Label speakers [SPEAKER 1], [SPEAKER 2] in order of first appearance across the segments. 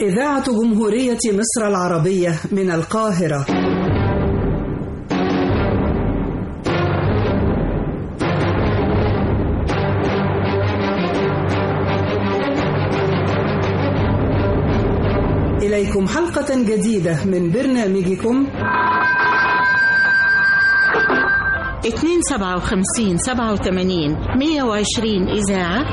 [SPEAKER 1] إذاعة جمهورية مصر العربية من القاهرة إليكم حلقة جديدة من برنامجكم
[SPEAKER 2] 257 87 120 إذاعة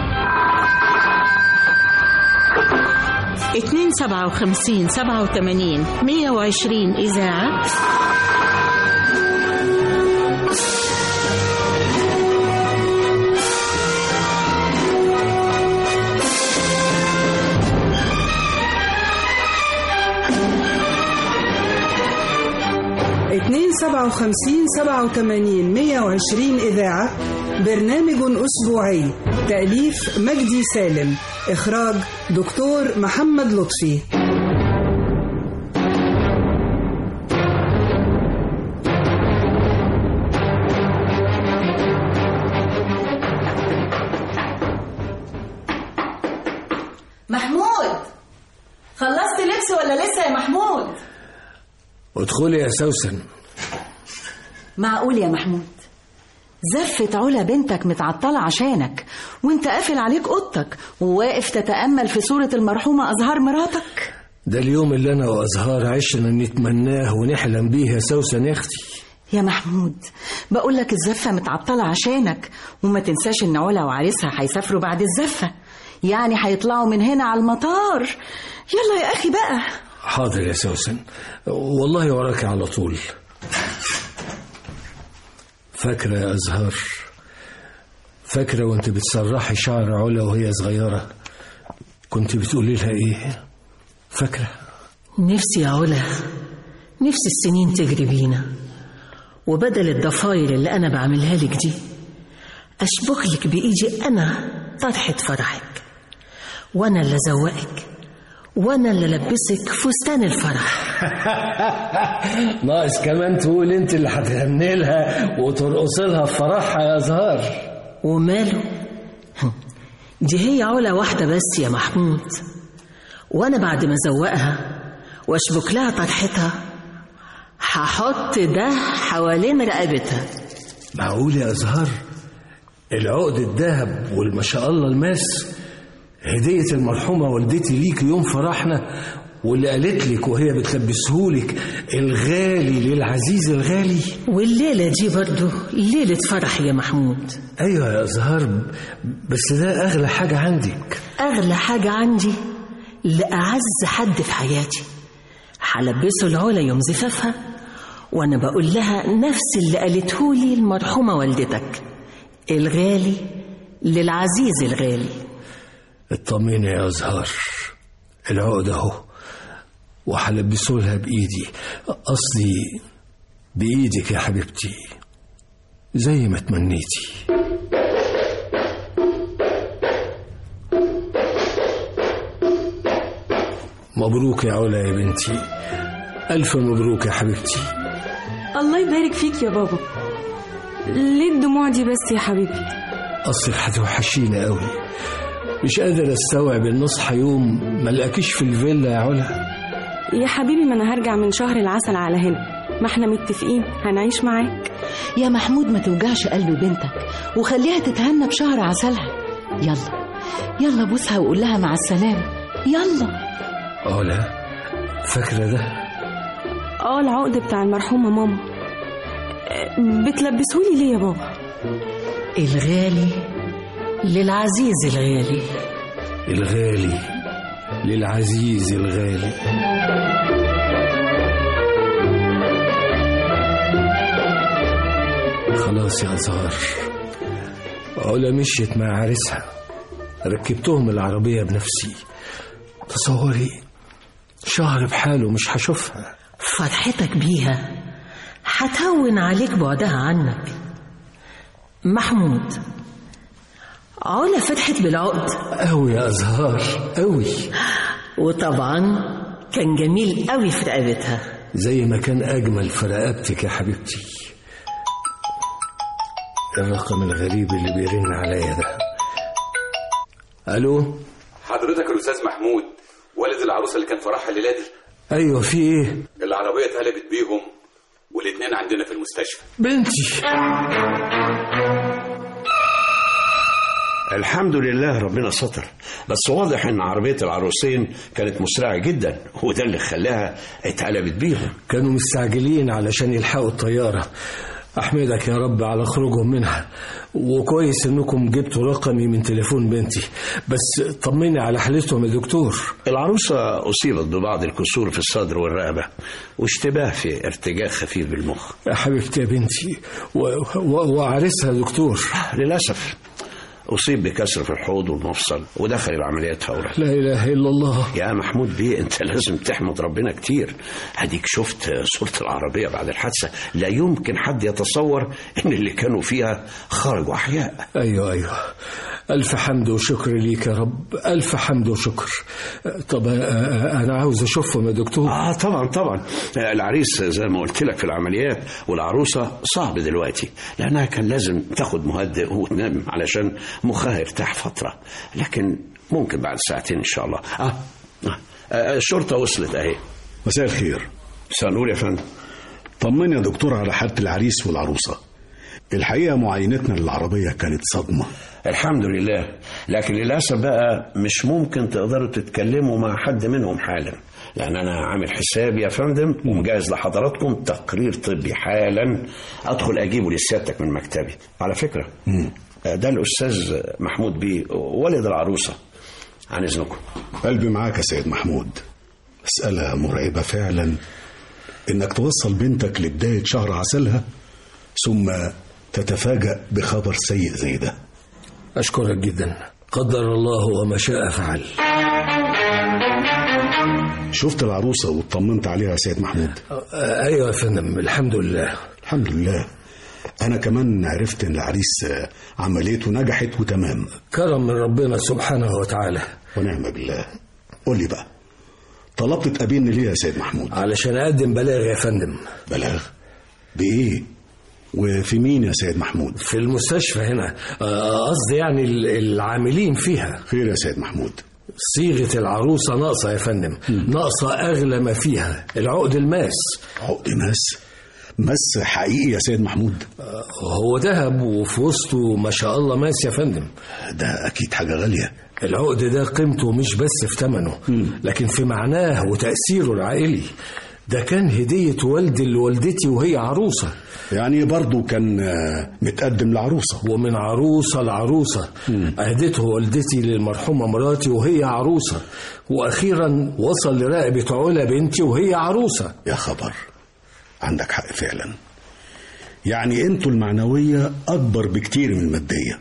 [SPEAKER 2] 257 87 120 إذاعة
[SPEAKER 1] اتنين سبعة وخمسين سبعة وتمانين مية وعشرين إذاعة برنامج أسبوعي تأليف مجدي سالم إخراج دكتور محمد لطفي
[SPEAKER 3] محمود خلصت لبس ولا لسه يا محمود
[SPEAKER 4] ادخلي يا سوسن
[SPEAKER 3] معقول يا محمود زفت علا بنتك متعطلة عشانك وانت قافل عليك اوضتك وواقف تتأمل في صورة المرحومة أزهار مراتك
[SPEAKER 4] ده اليوم اللي انا وازهار عشنا نتمناه ونحلم بيه يا سوسن يا اختي
[SPEAKER 3] يا محمود بقول لك الزفة متعطلة عشانك وما تنساش ان علا وعريسها هيسافروا بعد الزفة يعني هيطلعوا من هنا على المطار يلا يا أخي بقى
[SPEAKER 4] حاضر يا سوسن والله وراك على طول فاكرة يا أزهار فاكرة وانت بتسرحي شعر علا وهي صغيرة كنت بتقولي لها ايه فاكرة
[SPEAKER 5] نفسي يا علا نفسي السنين تجري بينا وبدل الضفاير اللي أنا بعملها لك دي أشبك لك بإيدي أنا طرحة فرحك وأنا اللي أزوقك وأنا اللي ألبسك فستان الفرح
[SPEAKER 4] ناقص كمان تقول انت اللي هتغني لها وترقصي لها في فرحها يا أزهار
[SPEAKER 5] وماله دي هي علا واحدة بس يا محمود وأنا بعد ما أزوقها وأشبك لها طرحتها هحط ده حوالين رقبتها
[SPEAKER 4] معقول يا أزهار العقد الذهب والما شاء الله الماس هدية المرحومة والدتي ليك يوم فرحنا واللي قالت لك وهي بتلبسهولك الغالي للعزيز الغالي
[SPEAKER 5] والليلة دي برضو ليلة فرح يا محمود
[SPEAKER 4] ايوه يا ازهار بس ده اغلى حاجة عندك
[SPEAKER 5] أغلى حاجة عندي لأعز حد في حياتي هلبسه العلا يوم زفافها وأنا بقول لها نفس اللي قالتهولي المرحومة والدتك الغالي للعزيز الغالي
[SPEAKER 4] اطمني يا ازهار العقد اهو وهلبسه لها بايدي قصدي بايدك يا حبيبتي زي ما تمنيتي مبروك يا علا يا بنتي ألف مبروك يا حبيبتي
[SPEAKER 6] الله يبارك فيك يا بابا ليه الدموع دي بس يا حبيبي
[SPEAKER 4] أصلك هتوحشينا قوي مش قادر استوعب ان اصحى يوم ما الاقيش في الفيلا يا علا
[SPEAKER 6] يا حبيبي ما انا هرجع من شهر العسل على هنا ما احنا متفقين هنعيش معاك
[SPEAKER 3] يا محمود ما توجعش قلب بنتك وخليها تتهنى بشهر عسلها يلا يلا بوسها وقول لها مع السلامة يلا
[SPEAKER 4] علا فاكرة ده
[SPEAKER 6] اه العقد بتاع المرحومة ماما أه، بتلبسهولي ليه يا بابا
[SPEAKER 5] الغالي للعزيز الغالي
[SPEAKER 4] الغالي للعزيز الغالي خلاص يا أزهار علا مشيت مع عريسها ركبتهم العربية بنفسي تصوري شهر بحاله مش هشوفها
[SPEAKER 5] فرحتك بيها هتهون عليك بعدها عنك محمود علا فتحت بالعقد
[SPEAKER 4] أوي يا أزهار أوي
[SPEAKER 5] وطبعا كان جميل قوي في رقبتها
[SPEAKER 4] زي ما كان أجمل في رقبتك يا حبيبتي الرقم الغريب اللي بيرن عليا ده ألو
[SPEAKER 7] حضرتك الأستاذ محمود والد ولاد العروسه اللي كان فرحها الليله دي
[SPEAKER 4] ايوه في ايه
[SPEAKER 7] العربيه اتقلبت بيهم والاتنين عندنا في المستشفى
[SPEAKER 4] بنتي
[SPEAKER 8] الحمد لله ربنا ستر بس واضح ان عربية العروسين كانت مسرعة جدا وده اللي خلاها اتقلبت بيهم
[SPEAKER 4] كانوا مستعجلين علشان يلحقوا الطيارة أحمدك يا رب على خروجهم منها وكويس إنكم جبتوا رقمي من تليفون بنتي بس طمني على حالتهم يا دكتور
[SPEAKER 8] العروسة أصيبت ببعض الكسور في الصدر والرقبة واشتباه في ارتجاع خفيف بالمخ
[SPEAKER 4] يا حبيبتي يا بنتي و... و... وعرسها يا دكتور
[SPEAKER 8] للأسف أصيب بكسر في الحوض والمفصل ودخل العمليات فورا
[SPEAKER 4] لا إله إلا الله
[SPEAKER 8] يا محمود بيه أنت لازم تحمد ربنا كتير هديك شفت صورة العربية بعد الحادثة لا يمكن حد يتصور إن اللي كانوا فيها خرجوا أحياء
[SPEAKER 4] أيوه أيوه ألف حمد وشكر ليك يا رب ألف حمد وشكر طب أنا عاوز أشوفهم يا دكتور
[SPEAKER 8] آه طبعا طبعا العريس زي ما قلت لك في العمليات والعروسة صعب دلوقتي لأنها كان لازم تاخد مهدئ وتنام علشان مخها يرتاح فترة لكن ممكن بعد ساعتين إن شاء الله آه, آه. آه الشرطة وصلت أهي
[SPEAKER 9] مساء الخير
[SPEAKER 8] مساء النور يا فندم
[SPEAKER 9] طمني يا دكتور على حالة العريس والعروسة الحقيقة معاينتنا للعربية كانت صدمة
[SPEAKER 8] الحمد لله لكن للأسف بقى مش ممكن تقدروا تتكلموا مع حد منهم حالا لأن أنا عامل حسابي يا فندم ومجهز لحضراتكم تقرير طبي حالا أدخل أجيبه لسيادتك من مكتبي على فكرة ده الأستاذ محمود بيه والد العروسة عن إذنكم
[SPEAKER 9] قلبي معاك يا سيد محمود مسألة مرعبة فعلا إنك توصل بنتك لبداية شهر عسلها ثم تتفاجأ بخبر سيء زي ده
[SPEAKER 4] أشكرك جدا قدر الله وما شاء فعل
[SPEAKER 9] شفت العروسة واطمنت عليها يا سيد محمود
[SPEAKER 4] أيوة يا فندم الحمد لله
[SPEAKER 9] الحمد لله أنا كمان عرفت إن العريس عمليته نجحت وتمام
[SPEAKER 4] كرم من ربنا سبحانه وتعالى
[SPEAKER 9] ونعم بالله قول لي بقى طلبت تقابلني ليه يا سيد محمود
[SPEAKER 4] علشان أقدم بلاغ يا فندم
[SPEAKER 9] بلاغ بإيه وفي مين يا سيد محمود
[SPEAKER 4] في المستشفى هنا قصدي يعني العاملين فيها
[SPEAKER 9] خير يا سيد محمود
[SPEAKER 4] صيغة العروسة ناقصة يا فندم ناقصة أغلى ما فيها العقد الماس
[SPEAKER 9] عقد ماس ماس حقيقي يا سيد محمود
[SPEAKER 4] هو ذهب وفي وسطه ما شاء الله ماس يا فندم
[SPEAKER 9] ده أكيد حاجة غالية
[SPEAKER 4] العقد ده قيمته مش بس في ثمنه لكن في معناه وتأثيره العائلي ده كان هدية والدي لوالدتي وهي عروسة
[SPEAKER 9] يعني برضه كان متقدم لعروسة
[SPEAKER 4] ومن عروسة لعروسة أهدته والدتي للمرحومة مراتي وهي عروسة وأخيرا وصل لرقبة علا بنتي وهي عروسة
[SPEAKER 9] يا خبر عندك حق فعلا يعني انتوا المعنوية أكبر بكتير من المادية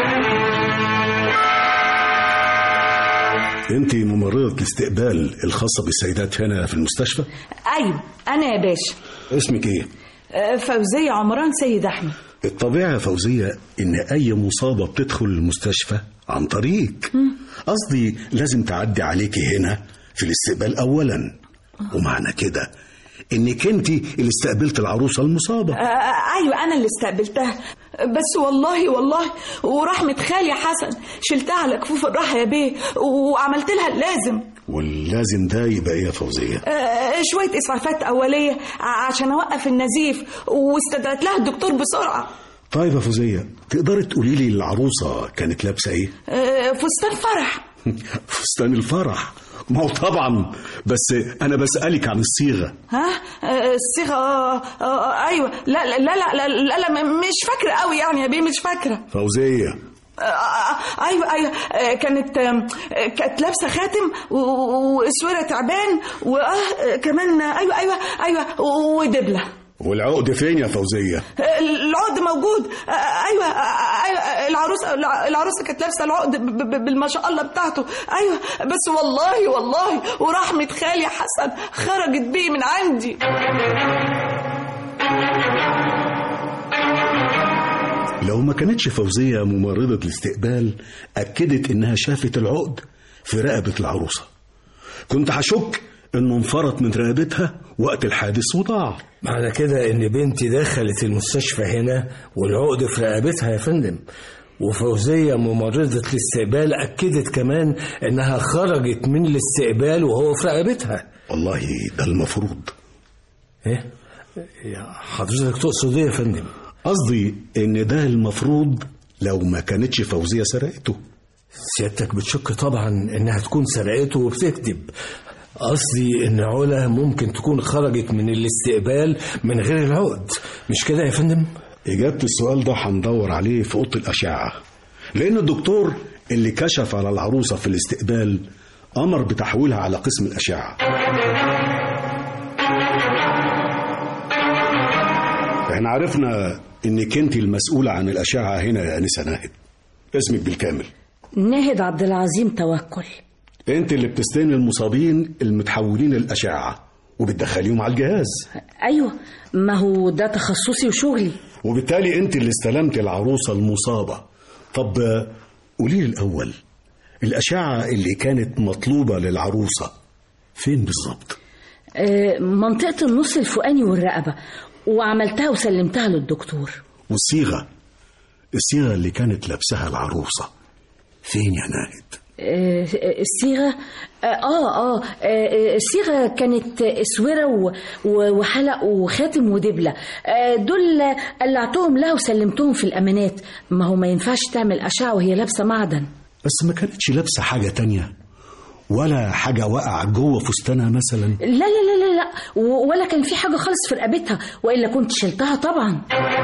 [SPEAKER 9] انت ممرضة الاستقبال الخاصة بالسيدات هنا في المستشفى
[SPEAKER 3] ايوه انا يا باشا
[SPEAKER 9] اسمك ايه
[SPEAKER 3] آه، فوزية عمران سيد احمد
[SPEAKER 9] الطبيعي يا فوزية ان اي مصابة بتدخل المستشفى عن طريق قصدي لازم تعدي عليكي هنا في الاستقبال اولا ومعنى كده انك انت اللي استقبلت العروسة المصابة
[SPEAKER 3] آه، ايوه انا اللي استقبلتها بس والله والله ورحمة خالي حسن شلتها على كفوف الراحة يا بيه وعملت لها اللازم
[SPEAKER 9] واللازم ده يبقى ايه يا فوزية
[SPEAKER 3] آه، شوية إسعافات أولية ع- عشان أوقف النزيف واستدعت لها الدكتور بسرعة
[SPEAKER 9] طيب يا فوزية تقدري تقولي لي العروسة كانت لابسة ايه
[SPEAKER 3] آه، فستان فرح
[SPEAKER 9] فستان الفرح ما هو طبعا بس انا بسألك عن الصيغة
[SPEAKER 3] ها آه، الصيغة آه، آه، أيوة لا لا لا لا, لا, لا, لا م- مش فاكرة قوي يعني يا بيه مش فاكرة
[SPEAKER 9] فوزية
[SPEAKER 3] آه، آه، ايوه ايوه آه، كانت آم، آه، كانت لابسه خاتم و- و- واسوره تعبان واه كمان آه، ايوه ايوه ايوه ودبله
[SPEAKER 9] والعقد فين يا فوزية
[SPEAKER 3] آه، العقد موجود آه، ايوه آه، ايوه العروسه العروسه كانت لابسه العقد ب- ب- بالما شاء الله بتاعته ايوه بس والله والله ورحمه خالي حسن خرجت بيه من عندي
[SPEAKER 9] لو ما كانتش فوزية ممرضة الاستقبال أكدت إنها شافت العقد في رقبة العروسة كنت هشك إنه انفرط من رقبتها وقت الحادث وضاع
[SPEAKER 4] معنى كده ان بنتي دخلت المستشفى هنا والعقد في رقبتها يا فندم وفوزية ممرضة الاستقبال أكدت كمان إنها خرجت من الاستقبال وهو في رقبتها
[SPEAKER 9] والله ده المفروض
[SPEAKER 4] إيه؟ يا حضرتك تقصد إيه يا فندم؟
[SPEAKER 9] قصدي ان ده المفروض لو ما كانتش فوزية سرقته
[SPEAKER 4] سيادتك بتشك طبعا إنها تكون سرقته وبتكذب قصدي إن علا ممكن تكون خرجت من الاستقبال من غير العقد مش كده يا فندم؟
[SPEAKER 9] إجابة السؤال ده هندور عليه في أوضة الأشعة لأن الدكتور اللي كشف على العروسة في الاستقبال أمر بتحويلها على قسم الأشعة احنا عرفنا انك انت المسؤولة عن الأشعة هنا يا أنسة ناهد اسمك بالكامل
[SPEAKER 3] ناهد عبد العظيم توكل
[SPEAKER 9] انت اللي بتستلمي المصابين المتحولين الأشعة وبتدخليهم على الجهاز
[SPEAKER 3] ايوه ما هو ده تخصصي وشغلي
[SPEAKER 9] وبالتالي انت اللي استلمت العروسة المصابة طب آه، قولي لي الأول الأشعة اللي كانت مطلوبة للعروسة فين بالظبط؟
[SPEAKER 3] آه، منطقة النص الفوقاني والرقبة وعملتها وسلمتها للدكتور
[SPEAKER 9] والصيغة الصيغة اللي كانت لابسها العروسة فين يا ناهد؟
[SPEAKER 3] آه، الصيغة آه آه آه آه، الصيغة كانت اسورة و- و- وحلق وخاتم ودبلة آه، دول قلعتهم لها وسلمتهم في الأمانات ما هو ما ينفعش تعمل أشعة وهي لابسة معدن
[SPEAKER 9] بس ما كانتش لابسة حاجة تانية ولا حاجة وقع جوه فستانها مثلا
[SPEAKER 3] لا لا لا لا لا و- ولا كان في حاجة خالص في رقبتها وإلا كنت شلتها طبعا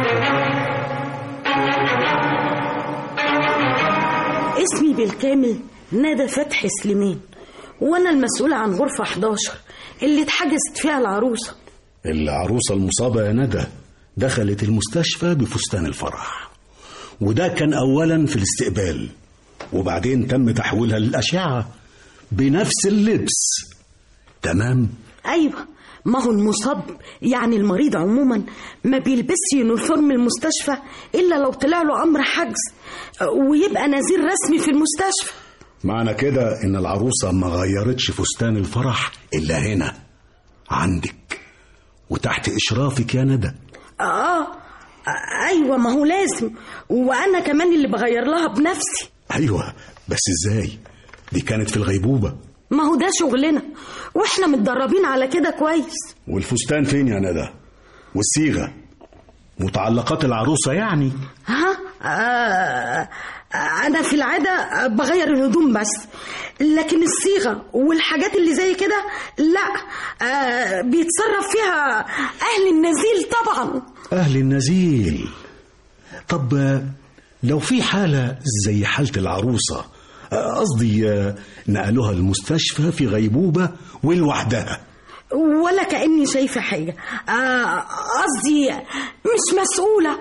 [SPEAKER 10] اسمي بالكامل ندى فتحي سليمان وانا المسؤولة عن غرفة 11 اللي اتحجزت فيها العروسة
[SPEAKER 9] العروسة المصابة يا ندى دخلت المستشفى بفستان الفرح وده كان أولا في الاستقبال وبعدين تم تحويلها للأشعة بنفس اللبس تمام
[SPEAKER 10] ايوه ما هو المصاب يعني المريض عموما ما بيلبسش يونيفورم المستشفى الا لو طلع له امر حجز ويبقى نزير رسمي في المستشفى
[SPEAKER 9] معنى كده إن العروسة ما غيرتش فستان الفرح إلا هنا عندك وتحت إشرافك يا ندى
[SPEAKER 10] اه ايوه ما هو لازم وانا كمان اللي بغير لها بنفسي
[SPEAKER 9] أيوة بس إزاي دي كانت في الغيبوبة
[SPEAKER 10] ما هو ده شغلنا واحنا متدربين على كده كويس
[SPEAKER 9] والفستان فين يا ندى والصيغة متعلقات العروسة يعني
[SPEAKER 10] ها آه انا في العاده بغير الهدوم بس لكن الصيغه والحاجات اللي زي كده لا آه بيتصرف فيها اهل النزيل طبعا
[SPEAKER 9] أهل النزيل طب آه، لو في حالة زي حالة العروسة آه، قصدي آه، نقلوها المستشفى في غيبوبة ولوحدها
[SPEAKER 10] ولا كاني شايفه حاجه آه، قصدي مش مسؤوله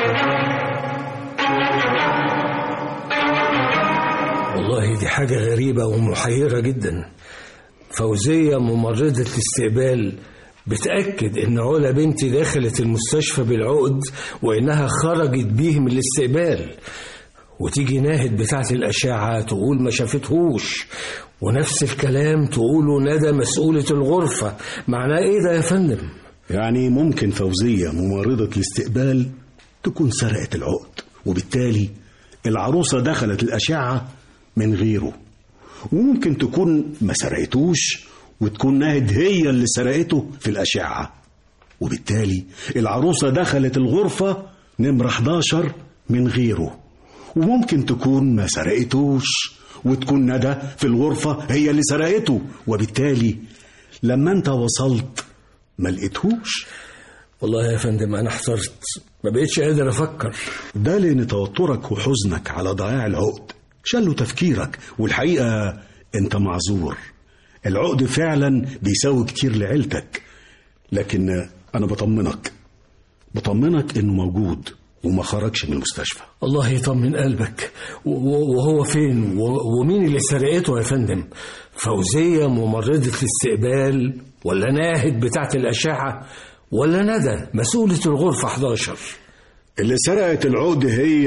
[SPEAKER 4] والله دي حاجة غريبة ومحيرة جدا فوزية ممرضة الاستقبال بتأكد إن علا بنتي دخلت المستشفى بالعقد وإنها خرجت بيه من الاستقبال وتيجي ناهد بتاعت الأشعة تقول ما شافتهوش ونفس الكلام تقوله ندى مسؤولة الغرفة معناه إيه ده يا فندم؟
[SPEAKER 9] يعني ممكن فوزية ممرضة الاستقبال تكون سرقت العقد وبالتالي العروسة دخلت الأشعة من غيره وممكن تكون ما سرقتوش وتكون ناهد هي اللي سرقته في الأشعة وبالتالي العروسة دخلت الغرفة نمرة 11 من غيره وممكن تكون ما سرقتوش وتكون ندى في الغرفة هي اللي سرقته وبالتالي لما انت وصلت ما لقيتهوش
[SPEAKER 4] والله يا فندم أنا احترت ما بقتش قادر أفكر
[SPEAKER 9] ده لأن توترك وحزنك على ضياع العقد شلوا تفكيرك والحقيقة انت معذور العقد فعلا بيساوي كتير لعيلتك لكن انا بطمنك بطمنك انه موجود وما خرجش من المستشفى
[SPEAKER 4] الله يطمن قلبك و- و- وهو فين و- ومين اللي سرقته يا فندم فوزية ممرضة الاستقبال ولا ناهد بتاعت الأشعة ولا ندى مسؤولة الغرفة 11
[SPEAKER 9] اللي سرقت العقد هي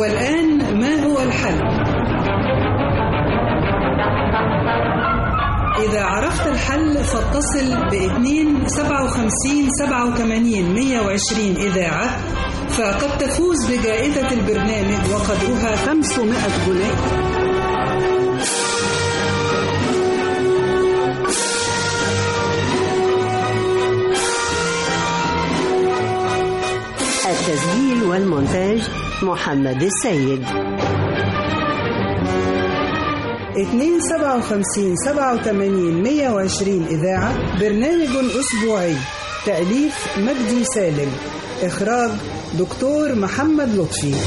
[SPEAKER 1] والآن ما هو الحل؟ إذا عرفت الحل فاتصل ب 2 57 87 120 إذاعة فقد تفوز بجائزة البرنامج وقدرها 500 جنيه
[SPEAKER 11] التسجيل والمونتاج محمد السيد
[SPEAKER 1] 2 57 87 120 إذاعة برنامج أسبوعي تأليف مجدي سالم إخراج دكتور محمد لطفي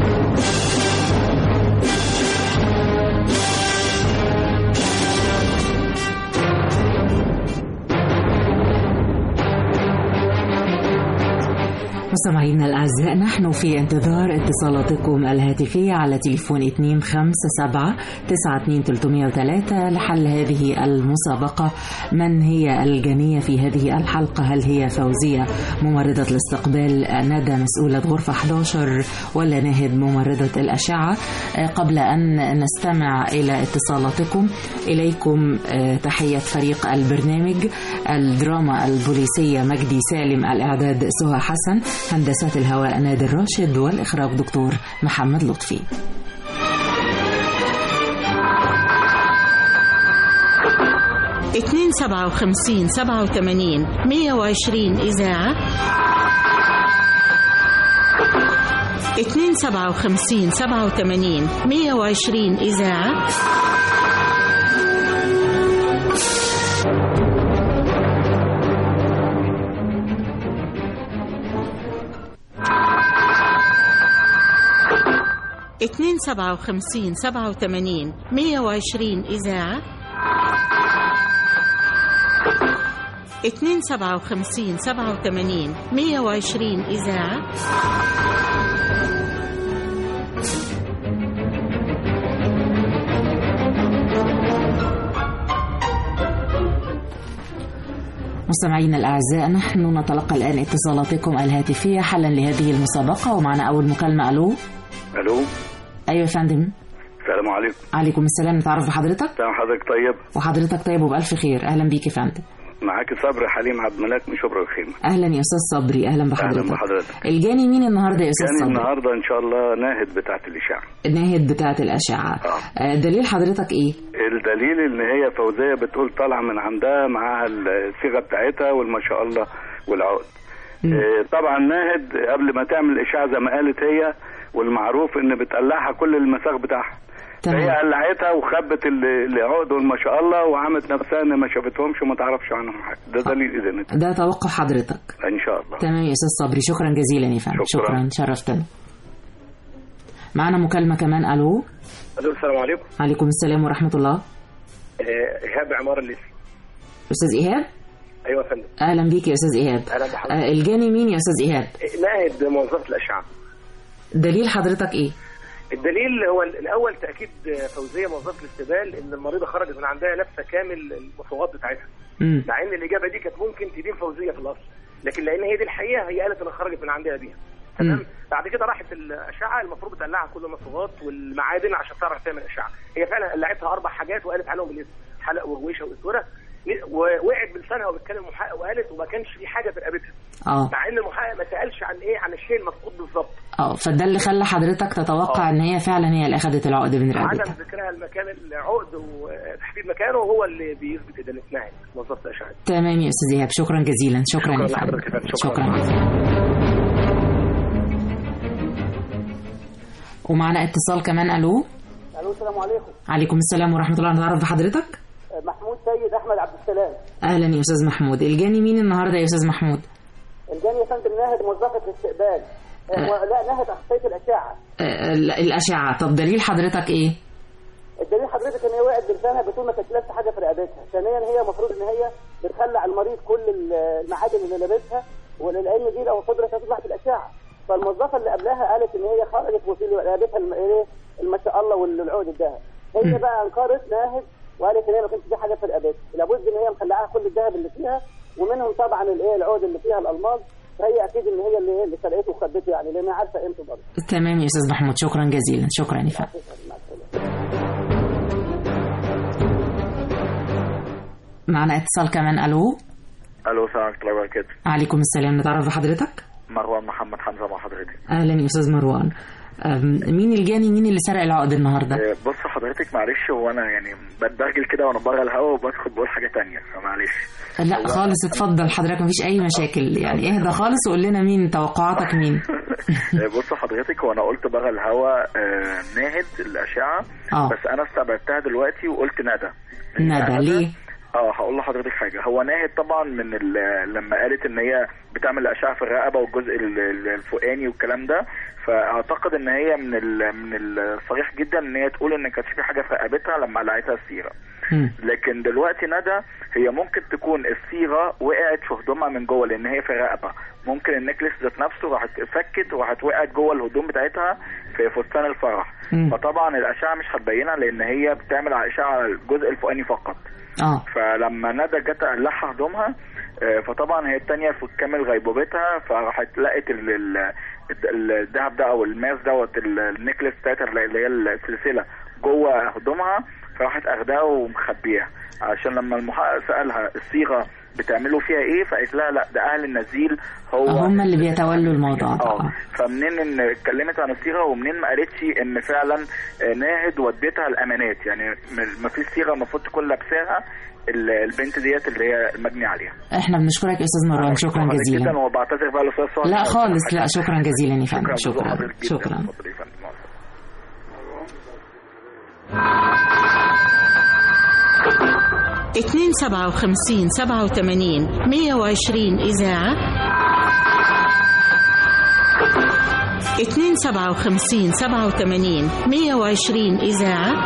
[SPEAKER 12] مستمعينا الأعزاء نحن في انتظار اتصالاتكم الهاتفية على تليفون 257 92303 لحل هذه المسابقة من هي الجنية في هذه الحلقة هل هي فوزية ممرضة الاستقبال ندى مسؤولة غرفة 11 ولا ناهد ممرضة الأشعة قبل أن نستمع إلى اتصالاتكم إليكم تحية فريق البرنامج الدراما البوليسية مجدي سالم الإعداد سهى حسن هندسة الهواء نادر راشد والإخراج دكتور محمد لطفي
[SPEAKER 2] اتنين سبعة وخمسين سبعة وثمانين مية وعشرين إذاعة اتنين سبعة وخمسين سبعة وثمانين مية وعشرين إذاعة اتنين سبعة وخمسين سبعة وثمانين مية وعشرين إذاعة اتنين سبعة وخمسين سبعة وثمانين مية وعشرين إذاعة
[SPEAKER 12] مستمعينا الأعزاء نحن نتلقى الآن اتصالاتكم الهاتفية حلا لهذه المسابقة ومعنا أول مكالمة ألو
[SPEAKER 13] الو
[SPEAKER 12] أيوة يا فندم
[SPEAKER 13] السلام عليكم
[SPEAKER 12] عليكم السلام نتعرف بحضرتك
[SPEAKER 13] تمام حضرتك طيب
[SPEAKER 12] وحضرتك طيب وبألف خير أهلا بيك يا فندم
[SPEAKER 13] معاك صبري حليم عبد الملاك من شبرا الخيمه
[SPEAKER 12] أهلا يا أستاذ صبري أهلا بحضرتك
[SPEAKER 13] اهلا بحضرتك
[SPEAKER 12] الجاني مين النهاردة يا أستاذ
[SPEAKER 13] كان
[SPEAKER 12] صبري
[SPEAKER 13] النهارده ان شاء الله ناهد بتاعه الاشاعه
[SPEAKER 12] الناهد بتاعة الأشعة آه. دليل حضرتك إيه
[SPEAKER 13] الدليل ان هي فوزيه بتقول طالعه من عندها معاها الصيغه بتاعتها والما شاء الله والعقد آه، طبعا ناهد قبل ما تعمل الاشاعه زي ما قالت هي والمعروف ان بتقلعها كل المساغ بتاعها
[SPEAKER 12] تمام.
[SPEAKER 13] فهي قلعتها وخبت ال- العقد والما شاء الله وعملت نفسها ان ما شافتهمش وما تعرفش عنهم حاجه ده دليل اذن
[SPEAKER 12] ده توقع حضرتك
[SPEAKER 13] ان شاء الله
[SPEAKER 12] تمام يا أستاذ صبري شكرا جزيلا يا فندم
[SPEAKER 13] شكرا.
[SPEAKER 12] شكرا شرفتنا معنا مكالمة كمان ألو
[SPEAKER 14] الو السلام عليكم
[SPEAKER 12] عليكم السلام ورحمة الله
[SPEAKER 14] آه، ايهاب عمار الليثي
[SPEAKER 12] أستاذ إيهاب
[SPEAKER 14] ايوه يا فندم
[SPEAKER 12] أهلا بيك يا أستاذ إيهاب
[SPEAKER 14] اهلا بحضرتك
[SPEAKER 12] آه، الجاني مين يا أستاذ إيهاب
[SPEAKER 14] ناهد موظفه الاشعه
[SPEAKER 12] دليل حضرتك إيه
[SPEAKER 14] الدليل هو الاول تاكيد فوزيه موظفه الاستقبال ان المريضه خرجت من عندها لابسه كامل المفروضات بتاعتها
[SPEAKER 12] مم.
[SPEAKER 14] مع ان الاجابه دي كانت ممكن تدين فوزيه في الاصل لكن لان هي دي الحقيقه هي قالت انها خرجت من عندها بيها
[SPEAKER 12] مم.
[SPEAKER 14] بعد كده راحت الاشعه المفروض تقلعها كل المفروضات والمعادن عشان تعرف تعمل اشعه هي فعلا قلعتها اربع حاجات وقالت عليهم بالاسم حلق وغويشه واسوره ووقعت بلسانها وبتكلم المحقق وقالت وما كانش في حاجه في رقبتها
[SPEAKER 12] اه
[SPEAKER 14] مع ان المحقق ما سالش عن ايه عن الشيء المفقود بالظبط
[SPEAKER 12] اه فده اللي خلى حضرتك تتوقع ان هي فعلا هي اللي اخذت العقد من
[SPEAKER 14] عدم
[SPEAKER 12] رقبتها
[SPEAKER 14] ذكرها المكان العقد وتحديد مكانه هو اللي بيثبت ادانتها موظفه الاشعه
[SPEAKER 12] تمام يا استاذ ايهاب شكرا جزيلا شكرا
[SPEAKER 14] شكرا
[SPEAKER 12] يا
[SPEAKER 14] لحضرتك يا
[SPEAKER 12] فندم
[SPEAKER 14] فندم. شكرا.
[SPEAKER 12] شكرا ومعنا اتصال كمان الو
[SPEAKER 15] الو السلام عليكم
[SPEAKER 12] عليكم السلام ورحمه الله نتعرف بحضرتك
[SPEAKER 15] محمود سيد احمد عبد السلام
[SPEAKER 12] اهلا يا استاذ محمود الجاني مين النهارده يا استاذ محمود
[SPEAKER 15] الجاني يا فندم ناهد موظفه الاستقبال آه، لا ناهد اخصائيه الاشعه
[SPEAKER 12] آه، ال- الاشعه طب دليل حضرتك ايه
[SPEAKER 15] الدليل حضرتك ان هي وقعت بلسانها بتقول ما كانتش لابسه حاجه في رقبتها ثانيا هي المفروض ان هي بتخلع المريض كل المعادن اللي لابسها ولان دي لو قدرت هتطلع في الاشعه فالموظفه اللي قبلها قالت ان هي خرجت وفي رقبتها الم- ايه ما شاء الله والعقد الذهب هي بقى انكرت ناهد وقالت ان هي ما كانش في حاجه في رقبتها لابد ان هي مخلعاها كل الذهب اللي فيها ومنهم طبعا الايه العقد اللي فيها الالماس فهي اكيد ان هي اللي إيه اللي سرقته وخبته يعني لان هي عارفه قيمته برضه
[SPEAKER 12] تمام يا استاذ محمود شكرا جزيلا شكرا يا فندم معنا اتصال كمان الو
[SPEAKER 16] الو السلام عليكم ورحمه الله وبركاته
[SPEAKER 12] عليكم السلام نتعرف بحضرتك
[SPEAKER 16] مروان محمد حمزه مع حضرتك
[SPEAKER 12] اهلا يا استاذ مروان أم، مين الجاني مين اللي سرق العقد النهارده
[SPEAKER 16] آه، بص حضرتك معلش هو انا يعني بتبرجل كده وانا بره الهوا وبدخل بقول حاجه تانية فمعلش
[SPEAKER 12] لا
[SPEAKER 16] هو-
[SPEAKER 12] خالص اتفضل حضرتك مفيش اي مشاكل يعني اهدى خالص وقول لنا مين توقعاتك مين
[SPEAKER 16] آه، بص حضرتك هو انا قلت بره الهوا آه، ناهد الاشعه
[SPEAKER 12] آه.
[SPEAKER 16] بس انا استبعدتها دلوقتي وقلت ندى
[SPEAKER 12] ندى ليه
[SPEAKER 16] اه هقول لحضرتك حاجه هو ناهد طبعا من ال- لما قالت ان هي بتعمل اشعه في الرقبه والجزء ال- ال- الفوقاني والكلام ده فاعتقد ان هي من ال- من الصريح جدا ان هي تقول ان كانت في حاجه في رقبتها لما قلعتها السيره لكن دلوقتي ندى هي ممكن تكون الصيغه وقعت في هدومها من جوه لان هي في الرقبه ممكن النكلس ذات نفسه راحت فكت وراحت وقعت جوه الهدوم بتاعتها في فستان الفرح
[SPEAKER 12] مم.
[SPEAKER 16] فطبعا الاشعه مش هتبينها لان هي بتعمل اشعه على الجزء الفوقاني فقط
[SPEAKER 12] اه
[SPEAKER 16] فلما ندى جت قلعها هدومها آه، فطبعا هي التانية في كامل غيبوبتها فراحت لقت ال- ال- ال- الدهب ده او الماس دوت ال- النكلس بتاعتها اللي هي السلسلة جوه هدومها فراحت اخداها ومخبيها عشان لما المحقق سألها الصيغة بتعملوا فيها ايه فقالت لها لا ده اهل النزيل هو
[SPEAKER 12] هم اللي بيتولوا الموضوع ده
[SPEAKER 16] اه فمنين ان اتكلمت عن الصيغه ومنين ما قالتش ان فعلا آه، ناهد ودتها الامانات يعني م- ما فيش صيغه المفروض تكون لابساها ال- البنت ديت اللي هي المجني عليها
[SPEAKER 12] احنا بنشكرك يا استاذ مروان شكرا
[SPEAKER 16] حضرتك
[SPEAKER 12] جزيلا
[SPEAKER 16] جدا وبعتذر بقى للاستاذ صالح
[SPEAKER 12] لا
[SPEAKER 16] لو
[SPEAKER 12] خالص
[SPEAKER 16] سمحت.
[SPEAKER 12] لا شكرا جزيلا يا فندم
[SPEAKER 16] شكرا
[SPEAKER 12] شكرا
[SPEAKER 16] حضرتك جدا.
[SPEAKER 12] شكرا
[SPEAKER 16] اتفضل يا فندم. مع السلامة.
[SPEAKER 2] اتنين سبعة وخمسين سبعة وتمانين مية وعشرين إذاعة اتنين سبعة وخمسين سبعة وتمانين مية وعشرين إذاعة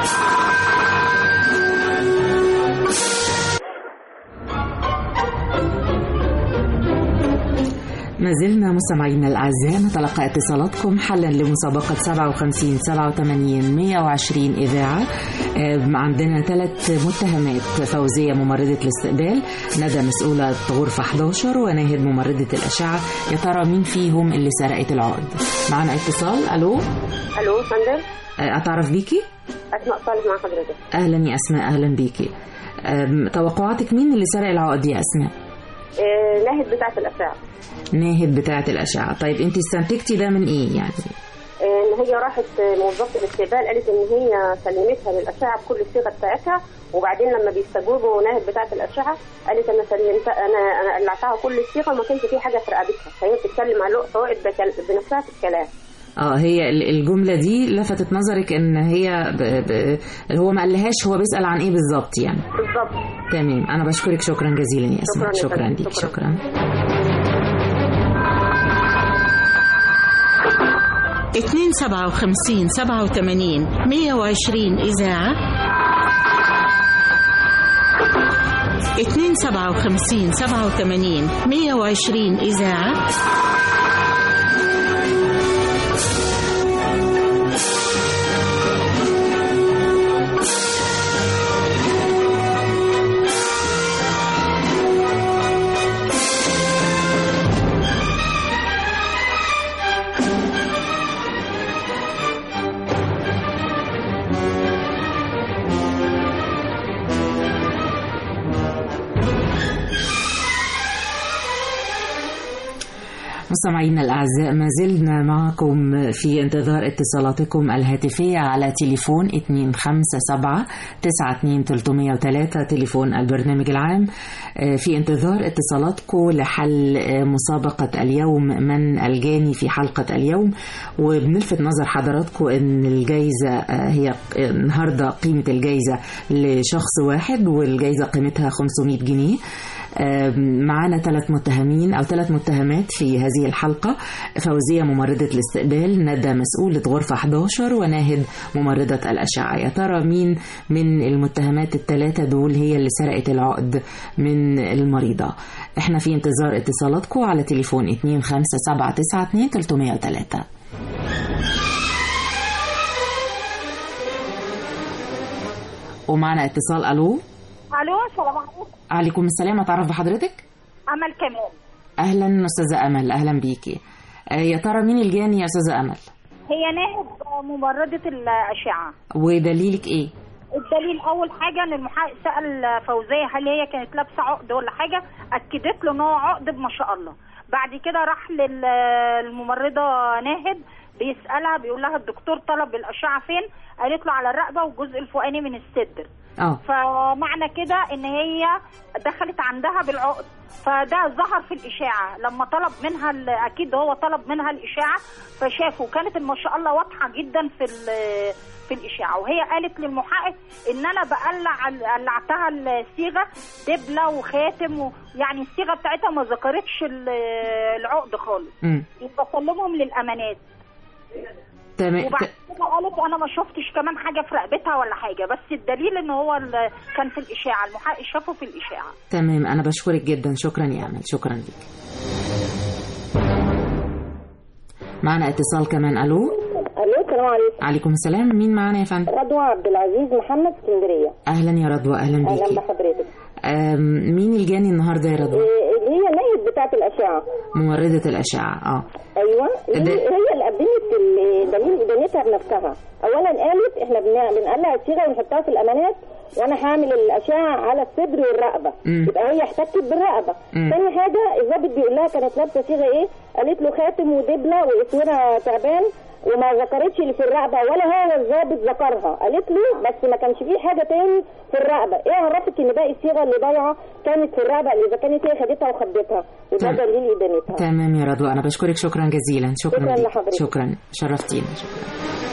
[SPEAKER 12] ما زلنا مستمعينا الأعزاء نتلقى اتصالاتكم حلا لمسابقة 57 87 120 إذاعة آه، عندنا ثلاث متهمات فوزية ممرضة الاستقبال ندى مسؤولة غرفة 11 وناهد ممرضة الأشعة يا ترى مين فيهم اللي سرقت العقد معنا اتصال ألو
[SPEAKER 17] الو فندم
[SPEAKER 12] آه، أتعرف بيكي
[SPEAKER 17] اسماء صالح مع حضرتك
[SPEAKER 12] أهلا يا أسماء أهلا بيكي آم، توقعاتك مين اللي سرق العقد يا أسماء
[SPEAKER 17] آه ناهد بتاعه الاشعه
[SPEAKER 12] ناهد بتاعة الأشعة طيب أنت استنتجتي ده من إيه يعني
[SPEAKER 17] آه ان هي راحت آه، موظفه الاستقبال قالت ان هي سلمتها للاشعه بكل الصيغه بتاعتها وبعدين لما بيستجوبوا ناهد بتاعه الاشعه قالت انا سلمت انا انا قلعتها كل الصيغه وما كانش في حاجه في رقبتها فهي بتتكلم عن فوائد بكل- بنفسها في الكلام
[SPEAKER 12] اه هي ال- الجملة دي لفتت نظرك ان هي ب... ب... هو ما قالهاش هو بيسأل عن ايه بالظبط يعني
[SPEAKER 17] بالظبط
[SPEAKER 12] تمام انا بشكرك شكرا جزيلا يا اسماء
[SPEAKER 17] شكراً يا
[SPEAKER 12] شكرا
[SPEAKER 17] فندم،
[SPEAKER 12] ليك
[SPEAKER 17] شكراً.
[SPEAKER 12] شكرا
[SPEAKER 2] اتنين سبعة وخمسين سبعة وتمانين مية وعشرين إذاعة اتنين سبعة وخمسين سبعة وتمانين مية وعشرين إذاعة
[SPEAKER 12] مستمعينا الأعزاء ما زلنا معكم في انتظار اتصالاتكم الهاتفية على تليفون 257 92303 تليفون البرنامج العام آه، في انتظار اتصالاتكم لحل آه، مسابقة اليوم من الجاني في حلقة اليوم وبنلفت نظر حضراتكم ان الجايزة آه، هي النهاردة قيمة الجايزة لشخص واحد والجايزة قيمتها 500 جنيه معانا ثلاث متهمين أو ثلاث متهمات في هذه الحلقة فوزية ممرضة الاستقبال ندى مسؤولة غرفة 11 وناهد ممرضة الأشعة يا ترى مين من المتهمات الثلاثة دول هي اللي سرقت العقد من المريضة احنا في انتظار اتصالاتكم على تليفون 2579 303 ومعنا اتصال الو
[SPEAKER 18] الو السلام عليكم
[SPEAKER 12] عليكم السلام اتعرف بحضرتك
[SPEAKER 18] امل كمال
[SPEAKER 12] اهلا استاذه امل اهلا بيكي آه، يا ترى مين الجاني يا استاذه امل
[SPEAKER 18] هي ناهد ممرضة الأشعة
[SPEAKER 12] ودليلك ايه
[SPEAKER 18] الدليل اول حاجه ان المحقق سال فوزيه هل هي كانت لابسه عقد ولا حاجه اكدت له ان هو عقد ما شاء الله بعد كده راح للممرضه ناهد بيسالها بيقول لها الدكتور طلب الاشعه فين قالت له على الرقبه والجزء الفوقاني من الصدر
[SPEAKER 12] اه
[SPEAKER 18] فمعنى كده ان هي دخلت عندها بالعقد فده ظهر في الاشاعه لما طلب منها ال- اكيد هو طلب منها الاشاعه فشافوا كانت ما شاء الله واضحه جدا في ال- في الاشاعه وهي قالت للمحقق ان انا بقلع قلعتها الصيغه دبله وخاتم و- يعني الصيغه بتاعتها ما ذكرتش ال- العقد خالص
[SPEAKER 12] مم.
[SPEAKER 18] يبقى سلمهم للامانات
[SPEAKER 12] تمام
[SPEAKER 18] وبعد كده قالت انا ما شفتش كمان حاجه في رقبتها ولا حاجه بس الدليل ان هو ال- كان في الاشاعه المحقق شافه في الاشاعه
[SPEAKER 12] تمام انا بشكرك جدا شكرا يا امل شكرا لك معنا اتصال كمان الو
[SPEAKER 19] الو السلام عليكم
[SPEAKER 12] عليكم السلام مين معانا يا فندم
[SPEAKER 19] رضوى عبد العزيز محمد اسكندريه
[SPEAKER 12] اهلا يا رضوى اهلا
[SPEAKER 19] اهلا
[SPEAKER 12] بيكي
[SPEAKER 19] بحضرتك
[SPEAKER 12] أم، مين الجاني النهارده يا رضوى
[SPEAKER 19] إيه، اللي هي النايب بتاعه الاشعه
[SPEAKER 12] ممرضه الاشعه اه
[SPEAKER 19] ايوه
[SPEAKER 12] ده-
[SPEAKER 19] هي هي اللي قدمت ال- دليل ادانتها بنفسها اولا قالت احنا بن- بنقلع الصيغه ونحطها في الامانات وانا هعمل الاشعه على الصدر والرقبه
[SPEAKER 20] مم.
[SPEAKER 19] يبقى هي احتكت بالرقبه
[SPEAKER 20] مم.
[SPEAKER 19] ثاني حاجه الضابط بيقول لها كانت لابسه صيغه ايه قالت له خاتم ودبله واسوره تعبان وما ذكرتش اللي في الرقبه ولا هو الضابط ذكرها قالت له بس ما كانش فيه حاجه تاني في الرقبه ايه عرفك ان باقي الصيغه اللي ضايعه كانت في الرقبه اللي اذا كانت هي خدتها وخبتها وده
[SPEAKER 12] تمام.
[SPEAKER 19] دليل ادانتها
[SPEAKER 12] تمام يا رضوى انا بشكرك شكرا جزيلا شكرا,
[SPEAKER 19] شكراً
[SPEAKER 12] ليك.
[SPEAKER 19] لحضرتك.
[SPEAKER 12] شكرا شرفتينا شكرا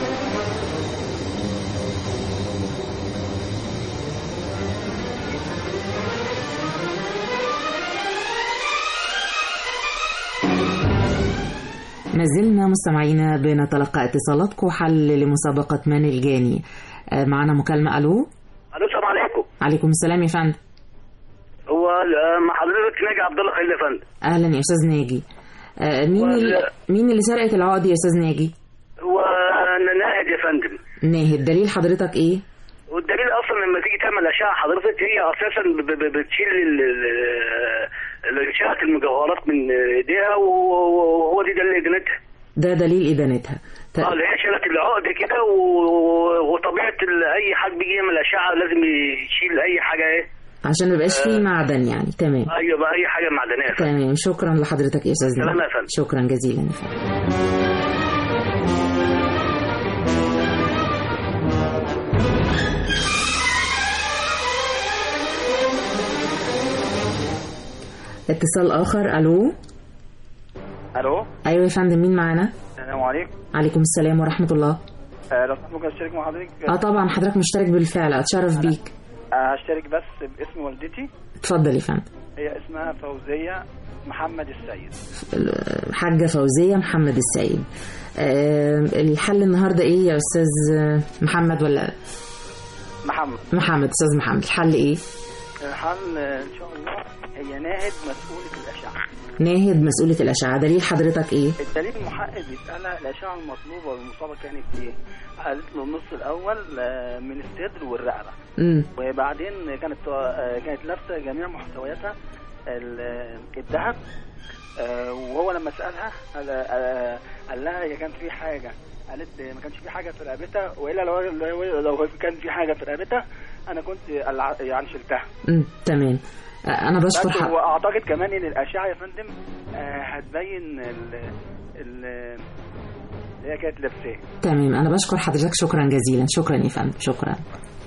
[SPEAKER 12] ما زلنا مستمعينا بنتلقى اتصالاتكم حل لمسابقة من الجاني آه، معنا مكالمة ألو
[SPEAKER 21] الو السلام عليكم
[SPEAKER 12] عليكم السلام يا فندم
[SPEAKER 21] هو آه، مع حضرتك ناجي عبد الله خليل يا فندم
[SPEAKER 12] أهلا يا أستاذ ناجي آه، مين
[SPEAKER 21] وال-
[SPEAKER 12] اللي مين اللي سرقت العقد يا أستاذ ناجي
[SPEAKER 21] هو انا ناهد يا فندم
[SPEAKER 12] ناهد دليل حضرتك إيه
[SPEAKER 21] والدليل اصلا لما تيجي تعمل اشعه حضرتك هي اساسا ب- ب- بتشيل ال- ال- ال- اشعه المجوهرات من ايديها وهو دي دليل ادانتها
[SPEAKER 12] ده دليل إدانتها ت-
[SPEAKER 21] اه اللي هي شالت العقد كده و- وطبيعه ال- اي حد بيجي يعمل اشعه لازم يشيل اي حاجه ايه
[SPEAKER 12] عشان ما يبقاش فيه
[SPEAKER 21] آه.
[SPEAKER 12] معدن يعني تمام
[SPEAKER 21] ايوه بقى اي حاجه معدنيه يا فندم.
[SPEAKER 12] تمام شكرا لحضرتك يا أستاذ
[SPEAKER 21] سلام
[SPEAKER 12] ناجي
[SPEAKER 21] يا فندم.
[SPEAKER 12] شكرا جزيلا يا فندم اتصال آخر ألو
[SPEAKER 16] الو
[SPEAKER 12] أيوة يا فندم مين معانا
[SPEAKER 16] السلام عليكم
[SPEAKER 12] عليكم السلام ورحمة الله
[SPEAKER 16] آه، لو سمحت ممكن اشترك مع حضرتك
[SPEAKER 12] اه طبعا حضرتك مشترك بالفعل اتشرف بيك
[SPEAKER 16] آه، هشترك بس باسم والدتي
[SPEAKER 12] اتفضل يا فندم
[SPEAKER 16] هي اسمها فوزية محمد السيد
[SPEAKER 12] حاجة فوزية محمد السيد آه، الحل النهاردة ايه يا استاذ محمد ولا
[SPEAKER 16] محمد
[SPEAKER 12] محمد استاذ محمد الحل ايه
[SPEAKER 16] الحل آه، ان شاء الله هي ناهد مسؤولة الأشعة
[SPEAKER 12] ناهد مسؤولة الأشعة دليل حضرتك ايه
[SPEAKER 16] الدليل المحقق بيسألها الأشعة المطلوبة والمصابة كانت ايه قالت له النص الأول آه، من الصدر والرقبة
[SPEAKER 12] امم
[SPEAKER 16] وبعدين كانت آه، كانت لابسة جميع محتوياتها ال- آه، الذهب آه، وهو لما سألها قال, آه، قال لها هي كان في حاجة قالت ما كانش في حاجة في رقبتها وإلا لو لو, لو كان في حاجة في رقبتها أنا كنت قلع- يعني شلتها
[SPEAKER 12] امم تمام آه، انا بشكر
[SPEAKER 16] بس
[SPEAKER 12] حق
[SPEAKER 16] واعتقد كمان ان الاشعه يا فندم آه، هتبين ال ال اللي هي كانت لابساه
[SPEAKER 12] تمام انا بشكر حضرتك شكرا جزيلا شكرا يا فندم شكرا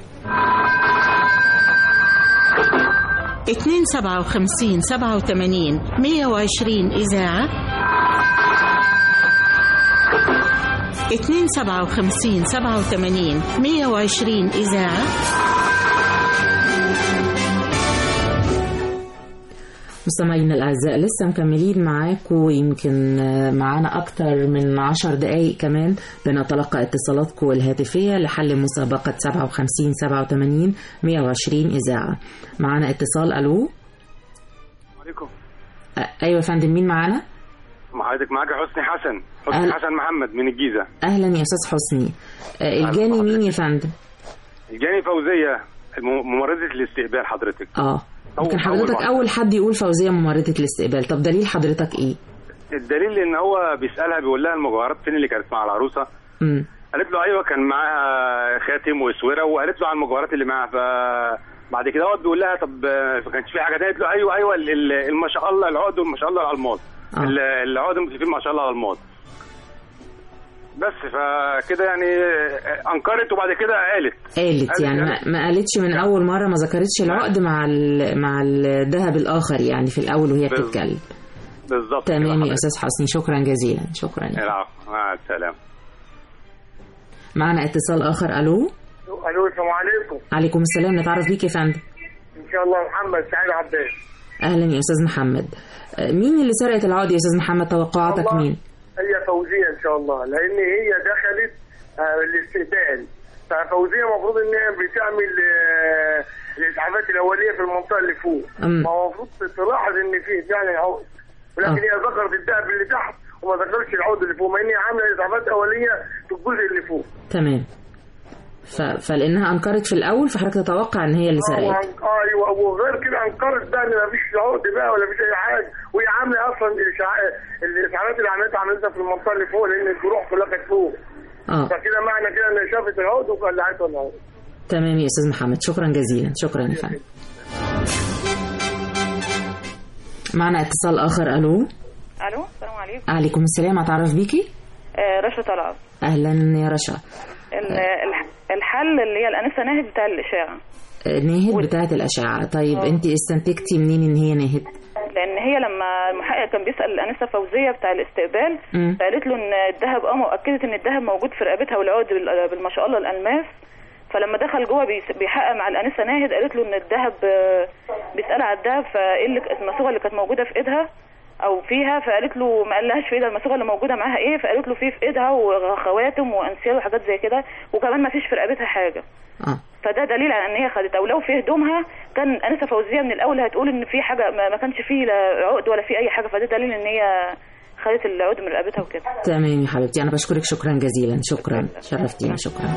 [SPEAKER 2] اتنين سبعة وخمسين سبعة وثمانين مية وعشرين إذاعة اتنين سبعة وخمسين سبعة وثمانين مية وعشرين إذاعة
[SPEAKER 12] مستمعينا الأعزاء لسه مكملين معاكم ويمكن آه، معانا أكتر من عشر دقايق كمان بنتلقى اتصالاتكم الهاتفية لحل مسابقة 57 87 120 إذاعة معانا اتصال ألو
[SPEAKER 22] عليكم
[SPEAKER 12] آه، أيوة يا فندم مين معانا؟
[SPEAKER 22] مع حضرتك معاك حسني حسن
[SPEAKER 12] أهلا.
[SPEAKER 22] حسني حسن محمد من الجيزة
[SPEAKER 12] أهلا يا أستاذ حسني آه، الجاني مين يا فندم؟
[SPEAKER 22] الجاني فوزية الم- ممرضة الاستقبال حضرتك
[SPEAKER 12] اه يمكن
[SPEAKER 22] أول-
[SPEAKER 12] حضرتك
[SPEAKER 22] أول واحد.
[SPEAKER 12] أول حد يقول فوزية ممرضة الاستقبال طب دليل حضرتك إيه؟
[SPEAKER 22] الدليل ان هو بيسألها بيقول لها المجوهرات فين اللي كانت مع العروسة
[SPEAKER 12] مم.
[SPEAKER 22] قالت له ايوه كان معاها خاتم واسوره وقالت له على المجوهرات اللي معاها فبعد كده هو بيقول لها طب آه، ما كانش في حاجه تانية قالت له ايوه ايوه ال- ال- ما شاء الله العقد وما شاء الله الالماظ ال- العقد متفقين ما شاء الله الالماظ بس فكده يعني آه، انكرت وبعد كده قالت
[SPEAKER 12] قالت يعني ما, ما قالتش من اول مره ما ذكرتش العقد مع ال- مع الذهب الاخر يعني في الاول وهي
[SPEAKER 22] بال-
[SPEAKER 12] بتتكلم
[SPEAKER 22] بالظبط
[SPEAKER 12] تمام
[SPEAKER 22] كده
[SPEAKER 12] يا استاذ حسني شكرا جزيلا شكرا
[SPEAKER 22] حضرتك. العفو مع السلامه
[SPEAKER 12] معنا اتصال اخر الو
[SPEAKER 6] الو السلام عليكم
[SPEAKER 12] عليكم السلام نتعرف بيك يا فندم
[SPEAKER 6] ان شاء الله محمد سعيد عباس
[SPEAKER 12] اهلا يا استاذ محمد آه، مين اللي سرقت العقد يا استاذ محمد توقعاتك
[SPEAKER 6] والله
[SPEAKER 12] مين
[SPEAKER 6] هي فوزيه ان شاء الله لان هي دخلت آه، الاستقبال ففوزيه المفروض ان هي بتعمل آه، الاسعافات الاوليه في المنطقه اللي فوق
[SPEAKER 12] أم.
[SPEAKER 6] ما هو المفروض تلاحظ ان في فعلا عقد ولكن
[SPEAKER 12] آه.
[SPEAKER 6] هي ذكرت الدهب اللي تحت وما ذكرتش العقد اللي فوق مع ان هي عامله اسعافات اوليه في الجزء اللي فوق
[SPEAKER 12] تمام ف... فلانها انكرت في الاول فحضرتك تتوقع ان هي اللي
[SPEAKER 6] آه،
[SPEAKER 12] سرقت
[SPEAKER 6] وعن- آه، ايوه وغير كده انكرت بقى ان مفيش عقد بقى ولا مفيش اي حاجه وهي عامله اصلا الإشعاع- الاسعافات اللي عملتها عملتها في المنطقه اللي فوق لان الجروح كلها كانت فوق
[SPEAKER 12] اه
[SPEAKER 6] فكده معنى كده ان شافت العقد وقلعته العقد
[SPEAKER 12] تمام يا استاذ محمد شكرا جزيلا شكرا يا فندم معنا اتصال اخر الو
[SPEAKER 20] الو السلام عليكم
[SPEAKER 12] عليكم السلام اتعرف بيكي
[SPEAKER 20] آه رشا طلعت
[SPEAKER 12] اهلا يا رشا
[SPEAKER 20] ال- الح- الحل اللي هي الانسه ناهد بتاع الاشاعه
[SPEAKER 12] آه، ناهد بتاعه الاشعه طيب
[SPEAKER 20] آه.
[SPEAKER 12] انت استنتجتي منين ان هي ناهد
[SPEAKER 20] لان هي لما المحقق كان بيسال الانسه فوزيه بتاع الاستقبال
[SPEAKER 12] مم.
[SPEAKER 20] فقالت له ان الذهب اه واكدت ان الذهب موجود في رقبتها والعقد بال- بالما شاء الله الالماس فلما دخل جوه بيس- بيحقق مع الانسه ناهد قالت له ان الذهب آه، بيسالها على الذهب فايه اللي الماسوره اللي كانت موجوده في ايدها او فيها فقالت له ما قالهاش في ايدها الماسوره اللي موجوده معاها ايه فقالت له في في ايدها وخواتم وانسيال وحاجات زي كده وكمان ما فيش في رقبتها حاجه
[SPEAKER 12] اه
[SPEAKER 20] فده دليل على ان هي خدت او لو في هدومها كان انسه فوزيه من الاول هتقول ان في حاجه ما ما كانش فيه لا عقد ولا في اي حاجه فده دليل ان هي خدت العقد من رقبتها وكده
[SPEAKER 12] تمام يا حبيبتي انا بشكرك شكرا جزيلا شكرا شرفتيني شكرا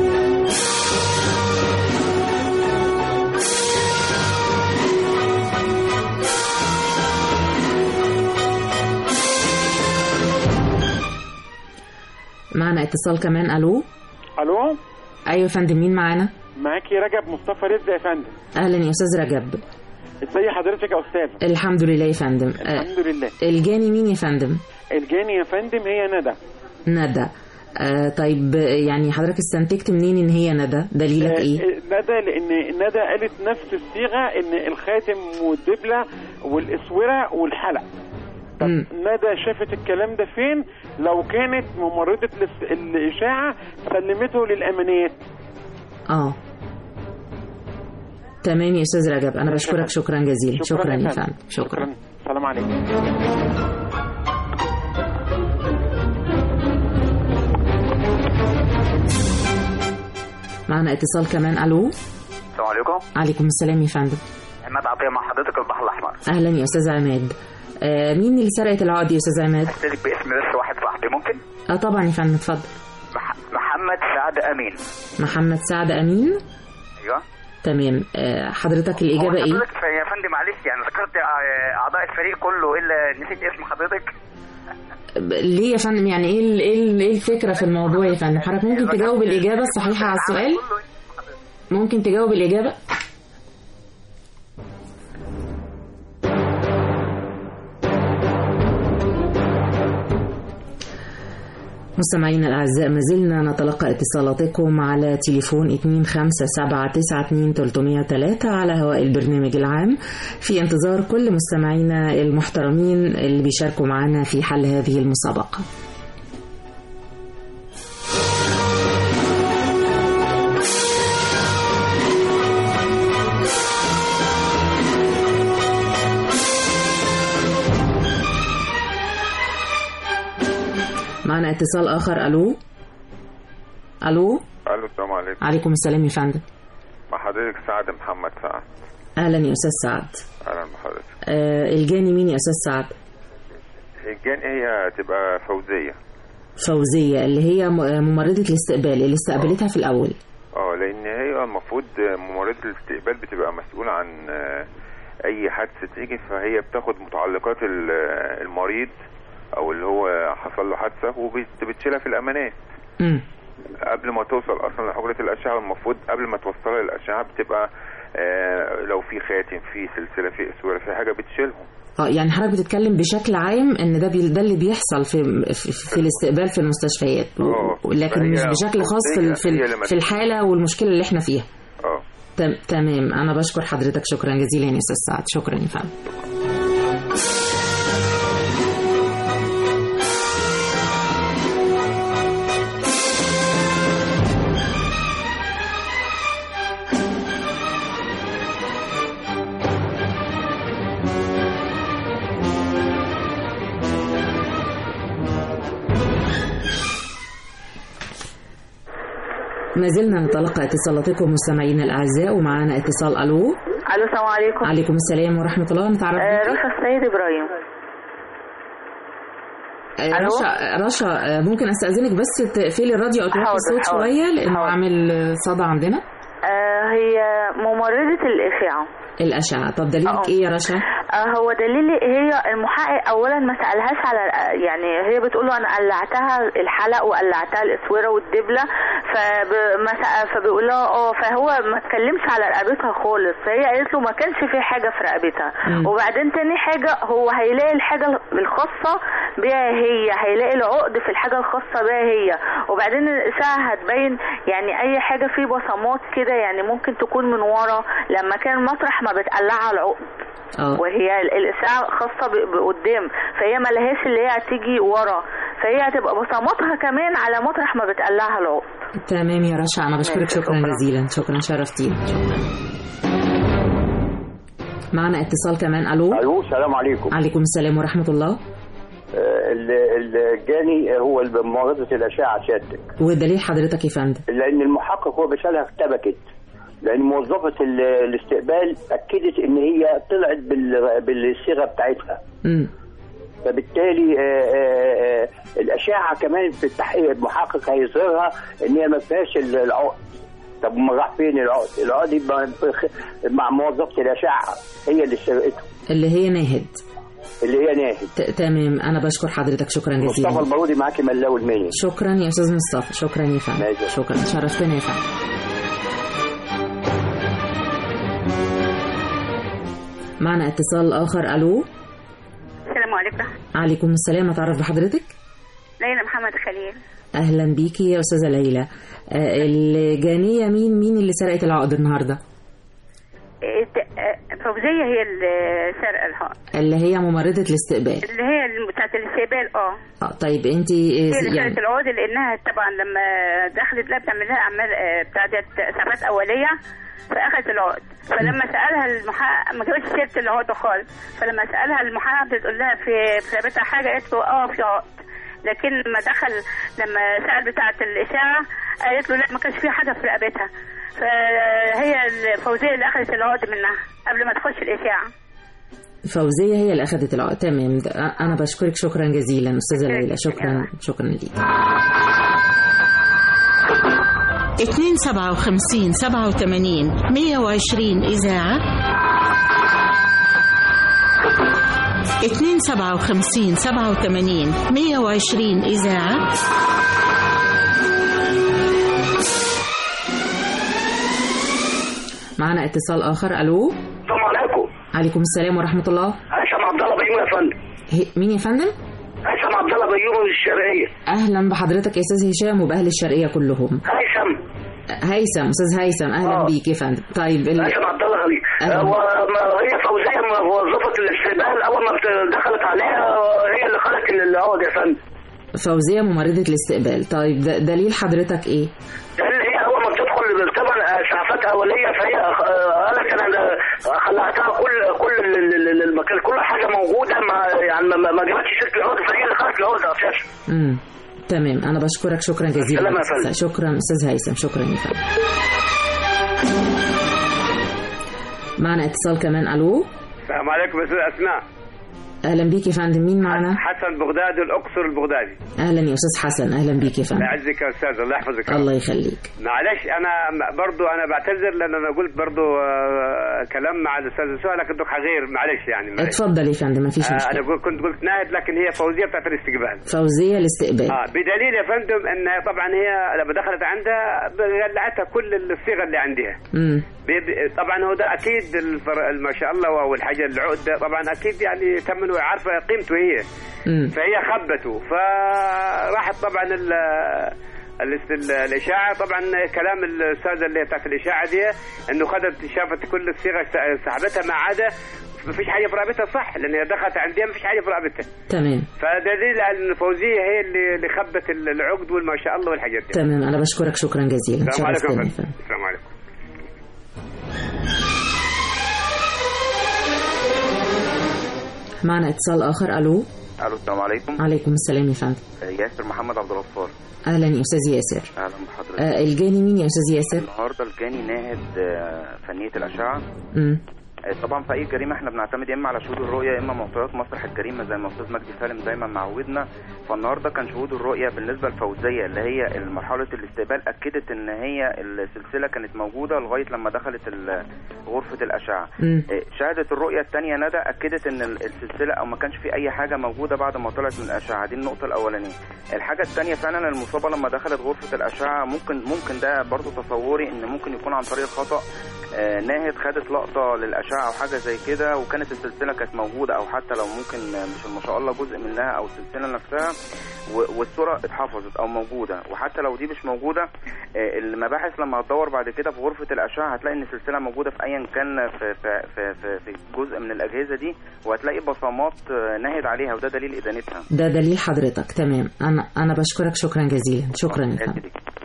[SPEAKER 12] معنا اتصال كمان الو
[SPEAKER 23] الو
[SPEAKER 12] ايوه يا فندم مين معانا
[SPEAKER 23] معاكي رجب مصطفى رزق يا فندم
[SPEAKER 12] اهلا يا استاذ رجب
[SPEAKER 23] ازي حضرتك يا استاذ
[SPEAKER 12] الحمد لله يا فندم آه،
[SPEAKER 23] الحمد لله
[SPEAKER 12] الجاني مين يا فندم
[SPEAKER 23] الجاني يا فندم هي ندى
[SPEAKER 12] ندى آه طيب آه، يعني حضرتك استنتجت منين ان هي ندى دليلك
[SPEAKER 23] آه،
[SPEAKER 12] ايه
[SPEAKER 23] آه، ندى لان ندى قالت نفس الصيغه ان الخاتم والدبله والاسوره والحلق طب
[SPEAKER 12] مم.
[SPEAKER 23] ندى شافت الكلام ده فين لو كانت ممرضه الاس- الاشاعه سلمته للامانات
[SPEAKER 12] اه تمام يا استاذ رجب انا بشكرك شكرا جزيلا شكرا يا فندم شكرا
[SPEAKER 23] سلام عليكم
[SPEAKER 12] معنا اتصال كمان الو
[SPEAKER 24] السلام عليكم
[SPEAKER 12] عليكم السلام يا فندم
[SPEAKER 24] عماد عطيه مع حضرتك البحر الاحمر
[SPEAKER 12] اهلا يا استاذ عماد آه مين اللي سرقت العقد يا استاذ عماد
[SPEAKER 24] احتاج باسم بس واحد صاحبي ممكن
[SPEAKER 12] اه طبعا يا فندم اتفضل
[SPEAKER 24] مح- محمد سعد امين
[SPEAKER 12] محمد سعد امين
[SPEAKER 24] ايوه
[SPEAKER 12] تمام آه حضرتك الاجابه
[SPEAKER 24] هو
[SPEAKER 12] ايه
[SPEAKER 24] حضرتك ف- يا فندم معلش يعني ذكرت آه، اعضاء الفريق كله الا نسيت اسم حضرتك
[SPEAKER 12] ب- ليه يا فندم يعني ايه ال- ايه ال- ايه الفكره في الموضوع يا فندم حضرتك ممكن تجاوب الاجابه الصحيحه على السؤال ممكن تجاوب الاجابه مستمعينا الأعزاء ما زلنا نتلقى اتصالاتكم على تليفون 257929303 على هواء البرنامج العام في انتظار كل مستمعينا المحترمين اللي بيشاركوا معنا في حل هذه المسابقة معنا اتصال آخر ألو ألو
[SPEAKER 25] الو السلام عليكم
[SPEAKER 12] عليكم السلام يا فندم
[SPEAKER 25] مع حضرتك سعد محمد سعد
[SPEAKER 12] أهلا يا أستاذ سعد
[SPEAKER 25] اهلا بحضرتك
[SPEAKER 12] آه الجاني مين يا أستاذ سعد
[SPEAKER 25] الجان هي تبقى فوزيه
[SPEAKER 12] فوزية اللي هي م- ممرضة الاستقبال اللي استقبلتها في الأول
[SPEAKER 25] اه لان هي المفروض ممرضه الاستقبال بتبقى مسؤوله عن آه، اي حادثه تيجي فهي بتاخد متعلقات ال- المريض او اللي هو حصل له حادثه وبتشيلها في الامانات
[SPEAKER 12] مم.
[SPEAKER 25] قبل ما توصل اصلا لحجره الاشعه المفروض قبل ما توصلها للاشعه بتبقى آه، لو في خاتم في سلسله في اسوره في حاجه بتشيلهم
[SPEAKER 12] اه يعني حضرتك بتتكلم بشكل عام ان ده بي ده اللي بيحصل في في, في الاستقبال في المستشفيات و- لكن
[SPEAKER 25] فهي
[SPEAKER 12] مش بشكل خاص في ال- في,
[SPEAKER 25] هي اللي
[SPEAKER 12] ال- في
[SPEAKER 25] مسؤولة.
[SPEAKER 12] الحاله والمشكله اللي احنا فيها
[SPEAKER 25] اه
[SPEAKER 12] تم- تمام انا بشكر حضرتك شكرا جزيلا يا استاذ سعد شكرا يا فندم ما زلنا نتلقى اتصالاتكم مستمعينا الاعزاء ومعانا اتصال الو
[SPEAKER 3] الو السلام عليكم
[SPEAKER 12] عليكم السلام ورحمه الله نتعرف
[SPEAKER 3] آه،
[SPEAKER 12] بيكي؟
[SPEAKER 3] رشا السيد ابراهيم
[SPEAKER 12] آه،
[SPEAKER 3] ألو؟
[SPEAKER 12] رشا رشا آه، ممكن استاذنك بس تقفلي الراديو او توطي
[SPEAKER 3] حاضر،
[SPEAKER 12] الصوت
[SPEAKER 3] حاضر،
[SPEAKER 12] شويه لانه
[SPEAKER 3] حاضر.
[SPEAKER 12] عامل آه، صدى عندنا
[SPEAKER 3] آه هي ممرضة الإشعة
[SPEAKER 12] الاشعه طب دليلك ايه يا رشا
[SPEAKER 3] آه هو دليلي هي المحقق أولا ما سألهاش على يعني هي بتقول له أنا قلعتها الحلق وقلعتها الأسورة والدبلة فما فبيقول لها اه فهو ما اتكلمش على رقبتها خالص فهي قالت له ما كانش في حاجة في رقبتها
[SPEAKER 5] مم.
[SPEAKER 3] وبعدين تاني حاجة هو هيلاقي الحاجة الخاصة بيها هي هيلاقي العقد في الحاجة الخاصة بيها هي وبعدين الإشاعة هتبين يعني أي حاجة فيه بصمات كده يعني ممكن تكون من ورا لما كان مطرح ما بتقلعها العقد
[SPEAKER 12] اه
[SPEAKER 3] وهي ال- الإشاعة خاصة ب- بقدام فهي ملهاش اللي هي هتيجي ورا فهي هتبقى بصماتها كمان على مطرح ما بتقلعها العقد
[SPEAKER 12] تمام يا رشا انا بشكرك
[SPEAKER 3] ماشي،
[SPEAKER 12] شكرا جزيلا شكرا شرفتينا معنا اتصال كمان الو
[SPEAKER 7] الو السلام عليكم
[SPEAKER 12] عليكم السلام ورحمه الله
[SPEAKER 7] آه، ال- الجاني هو اللي بمعرضة الأشعة سيادتك
[SPEAKER 12] ودليل حضرتك يا فندم
[SPEAKER 7] لأن المحقق هو بيسألها ارتبكت لأن موظفة ال- الاستقبال أكدت إن هي طلعت بال- بالصيغة بتاعتها
[SPEAKER 12] امم
[SPEAKER 7] فبالتالي آه، آه، آه، الأشعة كمان في التحقيق المحقق هيظهرها إن هي ما فيهاش ال- العقد طب ما راح فين العقد؟ العقد يبقى بخ- مع موظفة الأشعة هي اللي سرقته
[SPEAKER 12] اللي هي ناهد
[SPEAKER 7] اللي هي ناهد
[SPEAKER 12] ت- تمام انا بشكر حضرتك شكرا
[SPEAKER 7] مصطفى
[SPEAKER 12] جزيلا
[SPEAKER 7] البارودي معاكي ملاوي المنيا
[SPEAKER 12] شكرا يا استاذ مصطفى شكرا يا فندم شكرا شرفتنا يا فندم معنا اتصال اخر الو
[SPEAKER 8] السلام عليكم
[SPEAKER 12] عليكم السلام اتعرف بحضرتك
[SPEAKER 8] ليلى محمد خليل
[SPEAKER 12] اهلا بيكي يا استاذه ليلى آه، الجانيه مين مين اللي سرقت العقد النهارده
[SPEAKER 8] إيه، ت- آه، فوزية هي اللي سرقة الحق
[SPEAKER 12] اللي هي ممرضه الاستقبال
[SPEAKER 8] اللي هي الم- بتاعت الاستقبال اه
[SPEAKER 12] اه طيب انت
[SPEAKER 8] هي اللي
[SPEAKER 12] يعني
[SPEAKER 8] سرقت العقد لانها طبعا لما دخلت لا بتعمل لها اعمال آه، بتاع ديت اسعافات اوليه فاخذت العقد فلما سالها المحقق ما جابتش سيره العقد خالص فلما سالها المحقق بتقول لها في في رقبتها حاجه قالت له اه في عقد لكن لما دخل لما سال بتاعه الاشاعه قالت له لا ما كانش في حاجه في رقبتها فهي الفوزيه اللي اخذت العقد منها قبل ما تخش الاشاعه
[SPEAKER 12] فوزيه هي اللي اخذت العقد تمام ده- انا بشكرك شكرا جزيلا استاذه ليلى شكرا شكرا ليك
[SPEAKER 2] 257 87 120 إذاعة 257 87 120 إذاعة
[SPEAKER 12] معنا اتصال اخر الو
[SPEAKER 21] السلام عليكم
[SPEAKER 12] عليكم السلام ورحمه الله
[SPEAKER 21] هشام عبد الله بيومي يا فندم
[SPEAKER 12] هي- مين يا فندم
[SPEAKER 21] هشام عبد الله بيومي من الشرقيه
[SPEAKER 12] اهلا بحضرتك يا استاذ هشام وباهل الشرقيه كلهم
[SPEAKER 21] هيثم
[SPEAKER 12] هيثم استاذ هيثم اهلا بيك يا فندم طيب ال...
[SPEAKER 21] هشام عبد الله غليل
[SPEAKER 12] أهلا.
[SPEAKER 21] وهي فوزيه موظفه الاستقبال اول ما بت- دخلت عليها هي اللي خلت العقد يا فندم
[SPEAKER 12] فوزيه ممرضه الاستقبال طيب د- دليل حضرتك ايه
[SPEAKER 21] لان هي اول ما بتدخل طبعا اسعافات اوليه فهي آه، قالت انا ده خلعتها كل كل ال- ال- ال- المكان كل حاجه موجوده ما يعني ما ما جابتش شكل العقد فهي اللي خلت العقد اساسا
[SPEAKER 12] امم تمام انا بشكرك شكرا جزيلا
[SPEAKER 21] سلام يا فندم.
[SPEAKER 12] شكرا استاذ هيثم شكرا يا فندم معنا اتصال كمان الو
[SPEAKER 10] السلام عليكم يا استاذ اسماء
[SPEAKER 12] اهلا بيك يا فندم مين معنا
[SPEAKER 22] حسن بغدادي الاقصر البغدادي
[SPEAKER 12] اهلا يا استاذ حسن اهلا بيك يا
[SPEAKER 22] الله
[SPEAKER 12] فندم
[SPEAKER 22] يعزك يا استاذ الله يحفظك يا رب.
[SPEAKER 12] الله يخليك
[SPEAKER 22] معلش انا م- برضو انا بعتذر لان انا قلت برضو آه، كلام مع الاستاذ سؤال لكن دوك غير معلش يعني معلش.
[SPEAKER 12] اتفضل يا فندم مفيش
[SPEAKER 22] آه،
[SPEAKER 12] مشكله
[SPEAKER 22] انا قل- كنت قلت ناهد لكن هي فوزيه بتاعت الاستقبال
[SPEAKER 12] فوزيه الاستقبال
[SPEAKER 22] اه بدليل يا فندم ان طبعا هي لما دخلت عندها قلعتها كل الصيغه اللي عندها
[SPEAKER 12] امم
[SPEAKER 22] بي- بي- طبعا هو ده اكيد الفر... ما شاء الله والحاجه العقد ده طبعا اكيد يعني تم عارفه قيمته هي
[SPEAKER 12] امم
[SPEAKER 22] فهي خبته فراحت طبعا ال... الاست- ال- الاشاعه طبعا كلام الاستاذه اللي بتاعت الاشاعه دي انه خدت شافت كل الصيغه س- سحبتها ما عدا ما فيش حاجه في رقبتها صح لان هي دخلت عندها ما فيش حاجه في رقبتها
[SPEAKER 12] تمام
[SPEAKER 22] فدليل على ان فوزيه هي اللي اللي خبت ال- العقد والما شاء الله والحاجات دي
[SPEAKER 12] تمام انا بشكرك شكرا جزيلا
[SPEAKER 22] السلام عليكم يا
[SPEAKER 12] شرفتني يا
[SPEAKER 22] فندم.
[SPEAKER 12] فندم
[SPEAKER 22] السلام عليكم
[SPEAKER 12] معنا اتصال اخر الو
[SPEAKER 4] الو السلام عليكم
[SPEAKER 12] عليكم السلام يا فندم
[SPEAKER 4] ياسر محمد عبد الغفار
[SPEAKER 12] اهلا يا استاذ ياسر
[SPEAKER 4] اهلا بحضرتك
[SPEAKER 12] آه الجاني مين يا استاذ ياسر
[SPEAKER 4] النهارده الجاني ناهد آه، فنيه الاشعه
[SPEAKER 12] امم
[SPEAKER 4] آه، طبعا في اي جريمه احنا بنعتمد يا اما على شهود الرؤيه يا اما معطيات مسرح الجريمه زي ما استاذ مجدي سالم دايما معودنا فالنهارده كان شهود الرؤيه بالنسبه لفوزيه اللي هي مرحله الاستقبال اكدت ان هي السلسله كانت موجوده لغايه لما دخلت ال- غرفه الاشعه
[SPEAKER 12] مم.
[SPEAKER 4] آه، شهادة الرؤية الثانية ندى أكدت إن ال- السلسلة أو ما كانش في أي حاجة موجودة بعد ما طلعت من الأشعة دي النقطة الأولانية. الحاجة الثانية فعلا المصابة لما دخلت غرفة الأشعة ممكن ممكن ده برضو تصوري إن ممكن يكون عن طريق الخطأ آه، ناهد خدت لقطة للأشعة أو حاجة زي كده وكانت السلسلة كانت موجودة أو حتى لو ممكن آه، مش ما شاء الله جزء منها أو السلسلة نفسها و- والصورة اتحفظت أو موجودة وحتى لو دي مش موجودة آه، المباحث لما هتدور بعد كده في غرفة الأشعة هتلاقي إن السلسلة موجودة في أيا كان في في في, في, في جزء من الأجهزة دي وهتلاقي بصمات آه، ناهد عليها وده دليل إدانتها
[SPEAKER 12] ده دليل حضرتك تمام انا انا بشكرك شكرا جزيلا شكرا يا فندم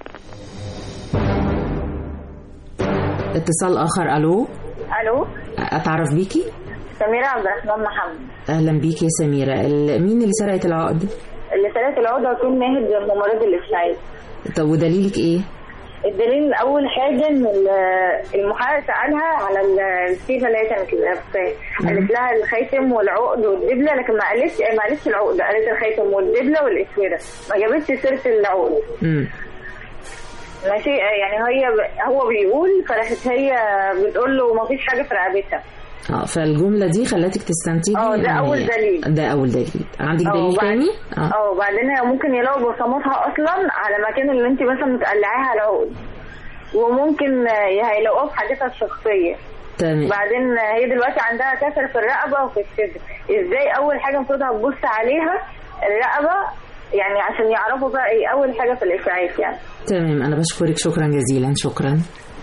[SPEAKER 12] اتصال اخر الو
[SPEAKER 5] الو
[SPEAKER 12] اتعرف بيكي
[SPEAKER 5] سميرة عبد الرحمن محمد
[SPEAKER 12] اهلا بيكي يا سميره ال- مين اللي سرقت العقد
[SPEAKER 5] اللي سرقت العقدة هتكون ناهد الممرض الإسماعيلي
[SPEAKER 12] طب ودليلك ايه
[SPEAKER 5] الدليل أول حاجة إن ال- المحقق سألها على ال- الصيغة اللي هي كانت لابساها قالت لها الخيتم والعقد والدبلة لكن ما قالتش ما قالتش العقد قالت الخيتم والدبلة والأسورة ما جابتش سيرة العقد
[SPEAKER 12] امم
[SPEAKER 5] ماشي يعني هي ب- هو بيقول فراحت هي بتقول له ما فيش حاجة في رقبتها
[SPEAKER 12] اه فالجمله دي خلتك تستنتجي
[SPEAKER 5] اه، ده
[SPEAKER 12] إن
[SPEAKER 5] أول
[SPEAKER 12] هي-
[SPEAKER 5] دليل.
[SPEAKER 12] ده اول دليل عندك
[SPEAKER 5] اه،
[SPEAKER 12] دليل
[SPEAKER 5] وبعد-
[SPEAKER 12] تاني اه
[SPEAKER 5] اه وبعدين هي ممكن يلاقوا بصماتها اصلا على مكان اللي انت مثلا متقلعاها العقد وممكن آه، هيلاقوها في حاجتها الشخصيه
[SPEAKER 12] تمام
[SPEAKER 5] بعدين آه، هي دلوقتي عندها كسر في الرقبه وفي الصدر ازاي اول حاجه المفروض هتبص عليها الرقبه يعني عشان يعرفوا بقى ايه اول حاجه في الاشاعات يعني
[SPEAKER 12] تمام انا بشكرك شكرا جزيلا شكرا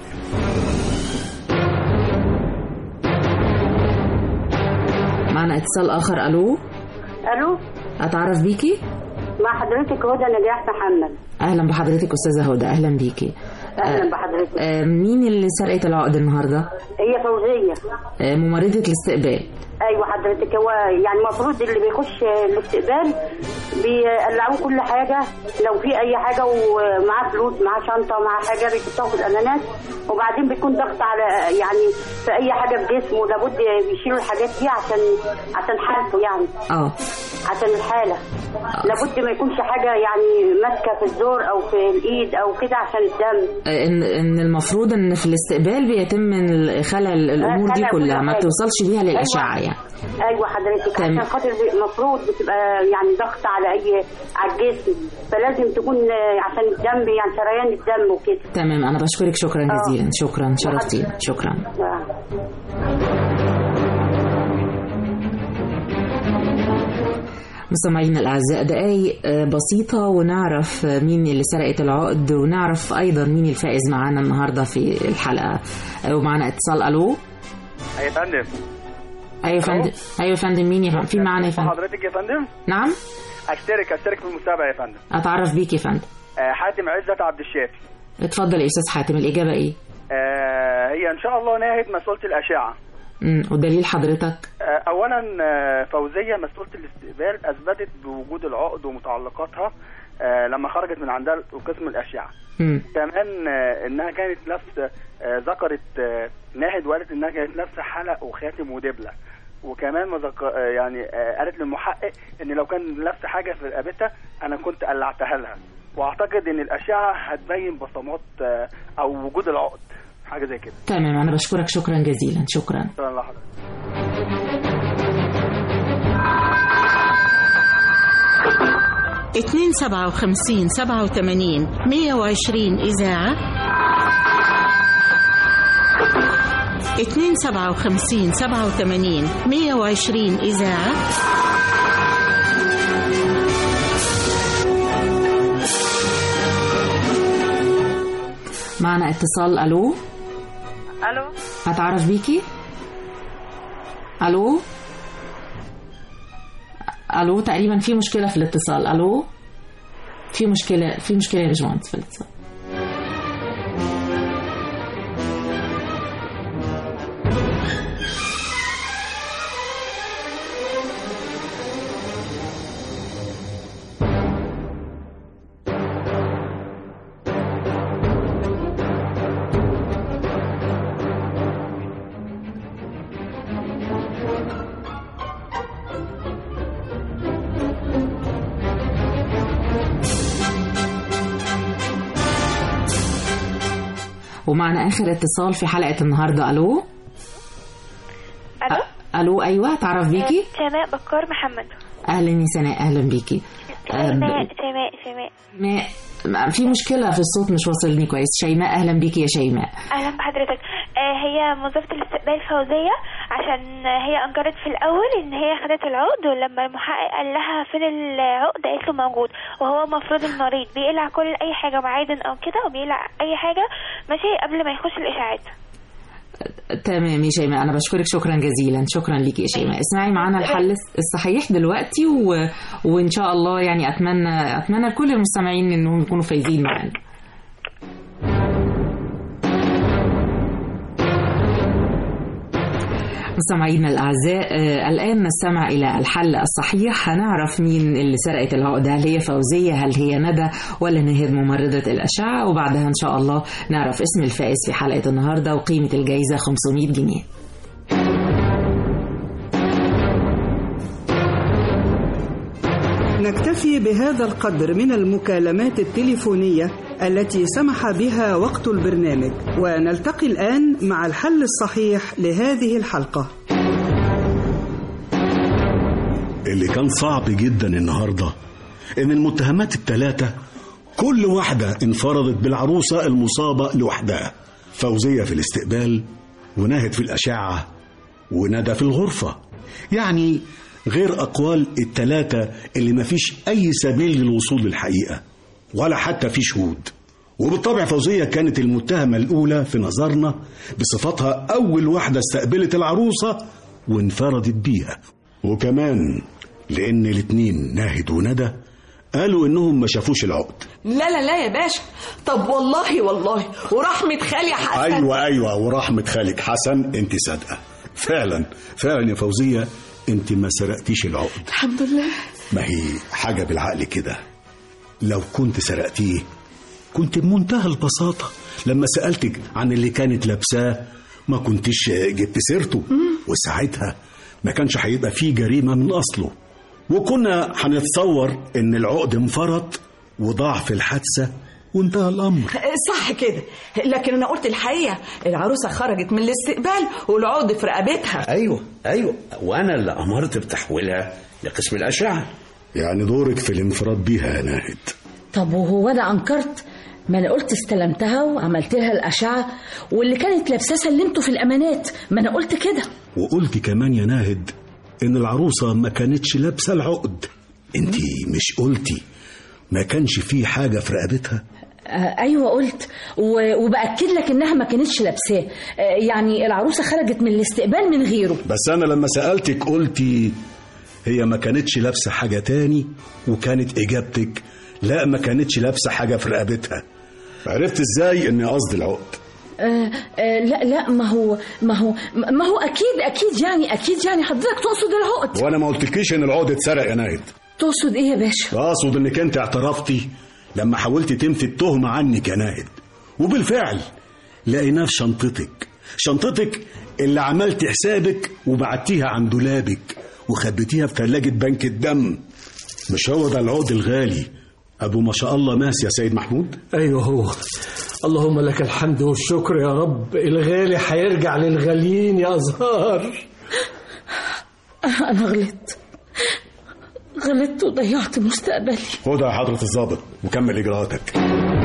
[SPEAKER 12] معنا اتصال اخر الو
[SPEAKER 17] الو
[SPEAKER 12] اتعرف بيكي
[SPEAKER 17] مع حضرتك هدى نجاح محمد
[SPEAKER 12] اهلا بحضرتك استاذه هدى اهلا بيكي
[SPEAKER 17] اهلا
[SPEAKER 12] آه،
[SPEAKER 17] بحضرتك
[SPEAKER 12] آه، مين اللي سرقت العقد النهارده
[SPEAKER 17] هي فوزيه
[SPEAKER 12] آه، ممرضه الاستقبال
[SPEAKER 17] ايوه حضرتك هو يعني المفروض اللي بيخش الاستقبال بيقلعوه كل حاجه لو في اي حاجه ومعاه فلوس معاه شنطه معاه حاجه بيحطوها في الانانات وبعدين بيكون ضغط على يعني في اي حاجه في جسمه لابد بيشيلوا الحاجات دي عشان عشان حالته يعني
[SPEAKER 12] اه
[SPEAKER 17] عشان الحاله لابد ما يكونش حاجه يعني ماسكه في الزور او في الايد او كده عشان الدم
[SPEAKER 12] آه، ان ان المفروض ان في الاستقبال بيتم ال- خلع ال- الامور دي
[SPEAKER 17] خلع كل
[SPEAKER 12] كلها ما
[SPEAKER 17] حاجة.
[SPEAKER 12] توصلش بيها
[SPEAKER 17] أيوة.
[SPEAKER 12] للاشعه يعني
[SPEAKER 17] ايوه حضرتك
[SPEAKER 12] تمام.
[SPEAKER 17] عشان خاطر المفروض بتبقى يعني ضغط على اي على الجسم فلازم تكون آه، عشان الدم يعني شريان الدم وكده
[SPEAKER 12] تمام انا بشكرك شكرا
[SPEAKER 17] آه.
[SPEAKER 12] جزيلا شكرا شرفتينا شكرا مستمعينا الأعزاء دقايق آه، بسيطة ونعرف آه، مين اللي سرقت العقد ونعرف أيضا مين الفائز معانا النهاردة في الحلقة آه، ومعنا اتصال ألو
[SPEAKER 9] يا فندم
[SPEAKER 12] أيوة يا فندم أيوة يا فندم مين يا فندم في معانا يا فندم
[SPEAKER 9] حضرتك يا فندم
[SPEAKER 12] نعم
[SPEAKER 9] اشترك اشترك في المسابقه يا فندم
[SPEAKER 12] أتعرف بيك يا فندم
[SPEAKER 9] آه، حاتم عزت عبد الشافي
[SPEAKER 12] اتفضل يا أستاذ حاتم الإجابة إيه
[SPEAKER 9] آه، هي ان شاء الله ناهد مسؤوله الاشعه
[SPEAKER 12] مم، ودليل حضرتك
[SPEAKER 9] آه، اولا آه، فوزيه مسؤوله الاستقبال اثبتت بوجود العقد ومتعلقاتها آه، لما خرجت من عندها قسم الاشعه
[SPEAKER 12] مم.
[SPEAKER 9] كمان آه، انها كانت لابسه آه، ذكرت آه، ناهد وقالت انها كانت لابسه حلق وخاتم ودبله وكمان ما ذك... آه، يعني آه، قالت للمحقق ان لو كان لابسه حاجه في رقبتها انا كنت قلعتها لها واعتقد ان الاشعه هتبين بصمات آه، او وجود العقد حاجه زي كده
[SPEAKER 12] تمام أنا بشكرك شكرا جزيلا شكرا
[SPEAKER 9] شكرا لحضرتك
[SPEAKER 2] اتنين سبعة وخمسين سبعة وثمانين مية وعشرين إذاعة اتنين سبعة وخمسين سبعة وثمانين مية وعشرين إذاعة
[SPEAKER 12] معنا اتصال ألو
[SPEAKER 1] الو
[SPEAKER 12] أتعرف بيكي ألو ألو تقريبا في مشكلة في الاتصال ألو في مشكلة في مشكلة يا باشمهندس في الاتصال ومعنا آخر اتصال في حلقة النهاردة ألو
[SPEAKER 1] الو
[SPEAKER 12] ألو أيوة تعرف بيكي
[SPEAKER 1] سماء بكار محمد
[SPEAKER 12] أهلا يا سناء أهلا بيكي آه،
[SPEAKER 1] سماء
[SPEAKER 12] ب-
[SPEAKER 1] سماء سماء
[SPEAKER 12] ما ما- في مشكلة في الصوت مش واصلني كويس شيماء أهلا بيكي يا شيماء
[SPEAKER 1] اهلا بحضرتك آه هي موظفة الاستقبال فوزية عشان هي انكرت في الاول ان هي خدت العقد ولما المحقق قال لها فين العقد قالت له موجود وهو المفروض المريض بيقلع كل اي حاجة معادن او كده وبيقلع اي حاجة ماشي قبل ما يخش الاشاعات
[SPEAKER 12] تمام يا شيماء أنا بشكرك شكرا جزيلا شكرا لك يا شيماء اسمعي معانا الحل الصحيح دلوقتي و... وإن شاء الله يعني أتمنى أتمنى لكل المستمعين إنهم يكونوا فايزين معانا مستمعينا الأعزاء آه، الآن نستمع إلى الحل الصحيح هنعرف مين اللي سرقت العقدة هل هي فوزية هل هي ندى ولا نهاد ممرضة الأشعة وبعدها إن شاء الله نعرف اسم الفائز في حلقة النهاردة وقيمة الجائزة 500 جنيه
[SPEAKER 10] نكتفي بهذا القدر من المكالمات التليفونية التي سمح بها وقت البرنامج ونلتقي الآن مع الحل الصحيح لهذه الحلقة
[SPEAKER 11] اللي كان صعب جدا النهارده ان المتهمات الثلاثه كل واحده انفردت بالعروسه المصابه لوحدها فوزيه في الاستقبال وناهد في الاشعه وندى في الغرفه يعني غير اقوال الثلاثه اللي مفيش اي سبيل للوصول للحقيقه ولا حتى في شهود وبالطبع فوزية كانت المتهمة الأولى في نظرنا بصفتها أول واحدة استقبلت العروسة وانفردت بيها وكمان لأن الاتنين ناهد وندى قالوا إنهم ما شافوش العقد
[SPEAKER 13] لا لا لا يا باشا طب والله والله ورحمة خالي حسن
[SPEAKER 11] أيوة أيوة ورحمة خالك حسن أنت صادقة فعلا فعلا يا فوزية أنت ما سرقتيش العقد
[SPEAKER 13] الحمد لله
[SPEAKER 11] ما هي حاجة بالعقل كده لو كنت سرقتيه كنت بمنتهى البساطة لما سألتك عن اللي كانت لابساه ما كنتش جبت سيرته وساعتها ما كانش هيبقى فيه جريمة من أصله وكنا هنتصور إن العقد انفرط وضاع في الحادثة وانتهى الأمر
[SPEAKER 13] صح كده لكن انا قلت الحقيقة العروسة خرجت من الاستقبال والعقد في رقبتها
[SPEAKER 14] ايوه ايوه وانا اللي امرت بتحويلها لقسم الاشعه
[SPEAKER 11] يعني دورك في الانفراد بيها يا ناهد
[SPEAKER 26] طب وهو انا انكرت ما انا قلت استلمتها وعملت لها الاشعه واللي كانت لابساه سلمته في الامانات ما انا قلت كده
[SPEAKER 11] وقلت كمان يا ناهد إن العروسة ما كانتش لابسة العقد انت مش قلتي ما كانش فيه حاجة في رقبتها
[SPEAKER 26] آه ايوه قلت و- وباكد لك انها ما كانتش لابساه آه يعني العروسه خرجت من الاستقبال من غيره
[SPEAKER 11] بس أنا لما سألتك قلتي هي ما كانتش لابسة حاجة تاني وكانت إجابتك لا ما كانتش لابسة حاجة في رقبتها عرفت إزاي إني قصدي العقد
[SPEAKER 26] آه آه لا لا ما هو ما هو ما هو اكيد اكيد يعني اكيد يعني حضرتك تقصد العقد
[SPEAKER 11] وأنا ما قلتلكيش إن العقد اتسرق يا ناهد
[SPEAKER 26] تقصد ايه يا باشا
[SPEAKER 11] أقصد إنك أنت اعترفتي لما حاولت تنفي التهمة عنك يا ناهد وبالفعل لقيناه في شنطتك شنطتك اللي عملت حسابك وبعتيها عن دولابك وخبيتيها في ثلاجة بنك الدم مش هو ده العقد الغالي أبو ما شاء الله ماس يا سيد محمود
[SPEAKER 6] ايوه هو اللهم لك الحمد والشكر يا رب الغالي هيرجع للغاليين يا ازهار
[SPEAKER 26] أنا غلطت غلطت وضيعت مستقبلي
[SPEAKER 11] خدها يا حضرة الضابط وكمل إجراءاتك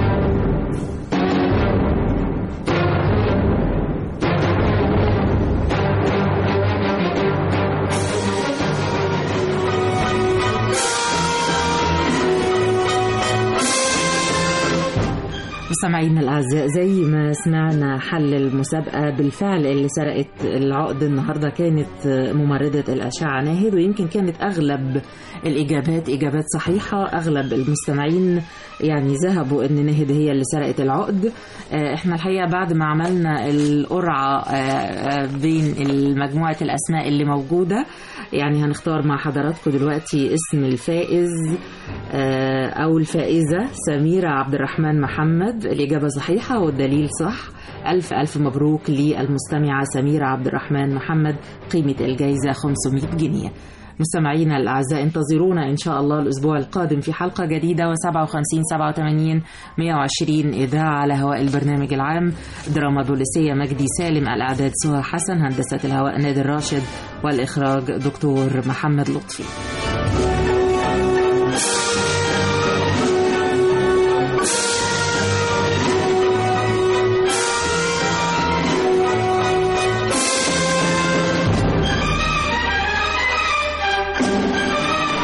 [SPEAKER 12] مستمعينا الأعزاء زي ما سمعنا حل المسابقة بالفعل اللي سرقت العقد النهاردة كانت ممرضة الأشعة ناهد ويمكن كانت أغلب الإجابات إجابات صحيحة أغلب المستمعين يعني ذهبوا إن ناهد هي اللي سرقت العقد آه، إحنا الحقيقة بعد ما عملنا القرعة آه، آه، بين مجموعة الأسماء اللي موجودة يعني هنختار مع حضراتكم دلوقتي اسم الفائز آه، أو الفائزة سميرة عبد الرحمن محمد الإجابة صحيحة والدليل صح ألف ألف مبروك للمستمعة سميرة عبد الرحمن محمد قيمة الجائزة 500 جنيه مستمعينا الأعزاء انتظرونا إن شاء الله الأسبوع القادم في حلقة جديدة و57 87 120 إذاعة على هواء البرنامج العام دراما بوليسية مجدي سالم الإعداد سهى حسن هندسة الهواء نادر راشد والإخراج دكتور محمد لطفي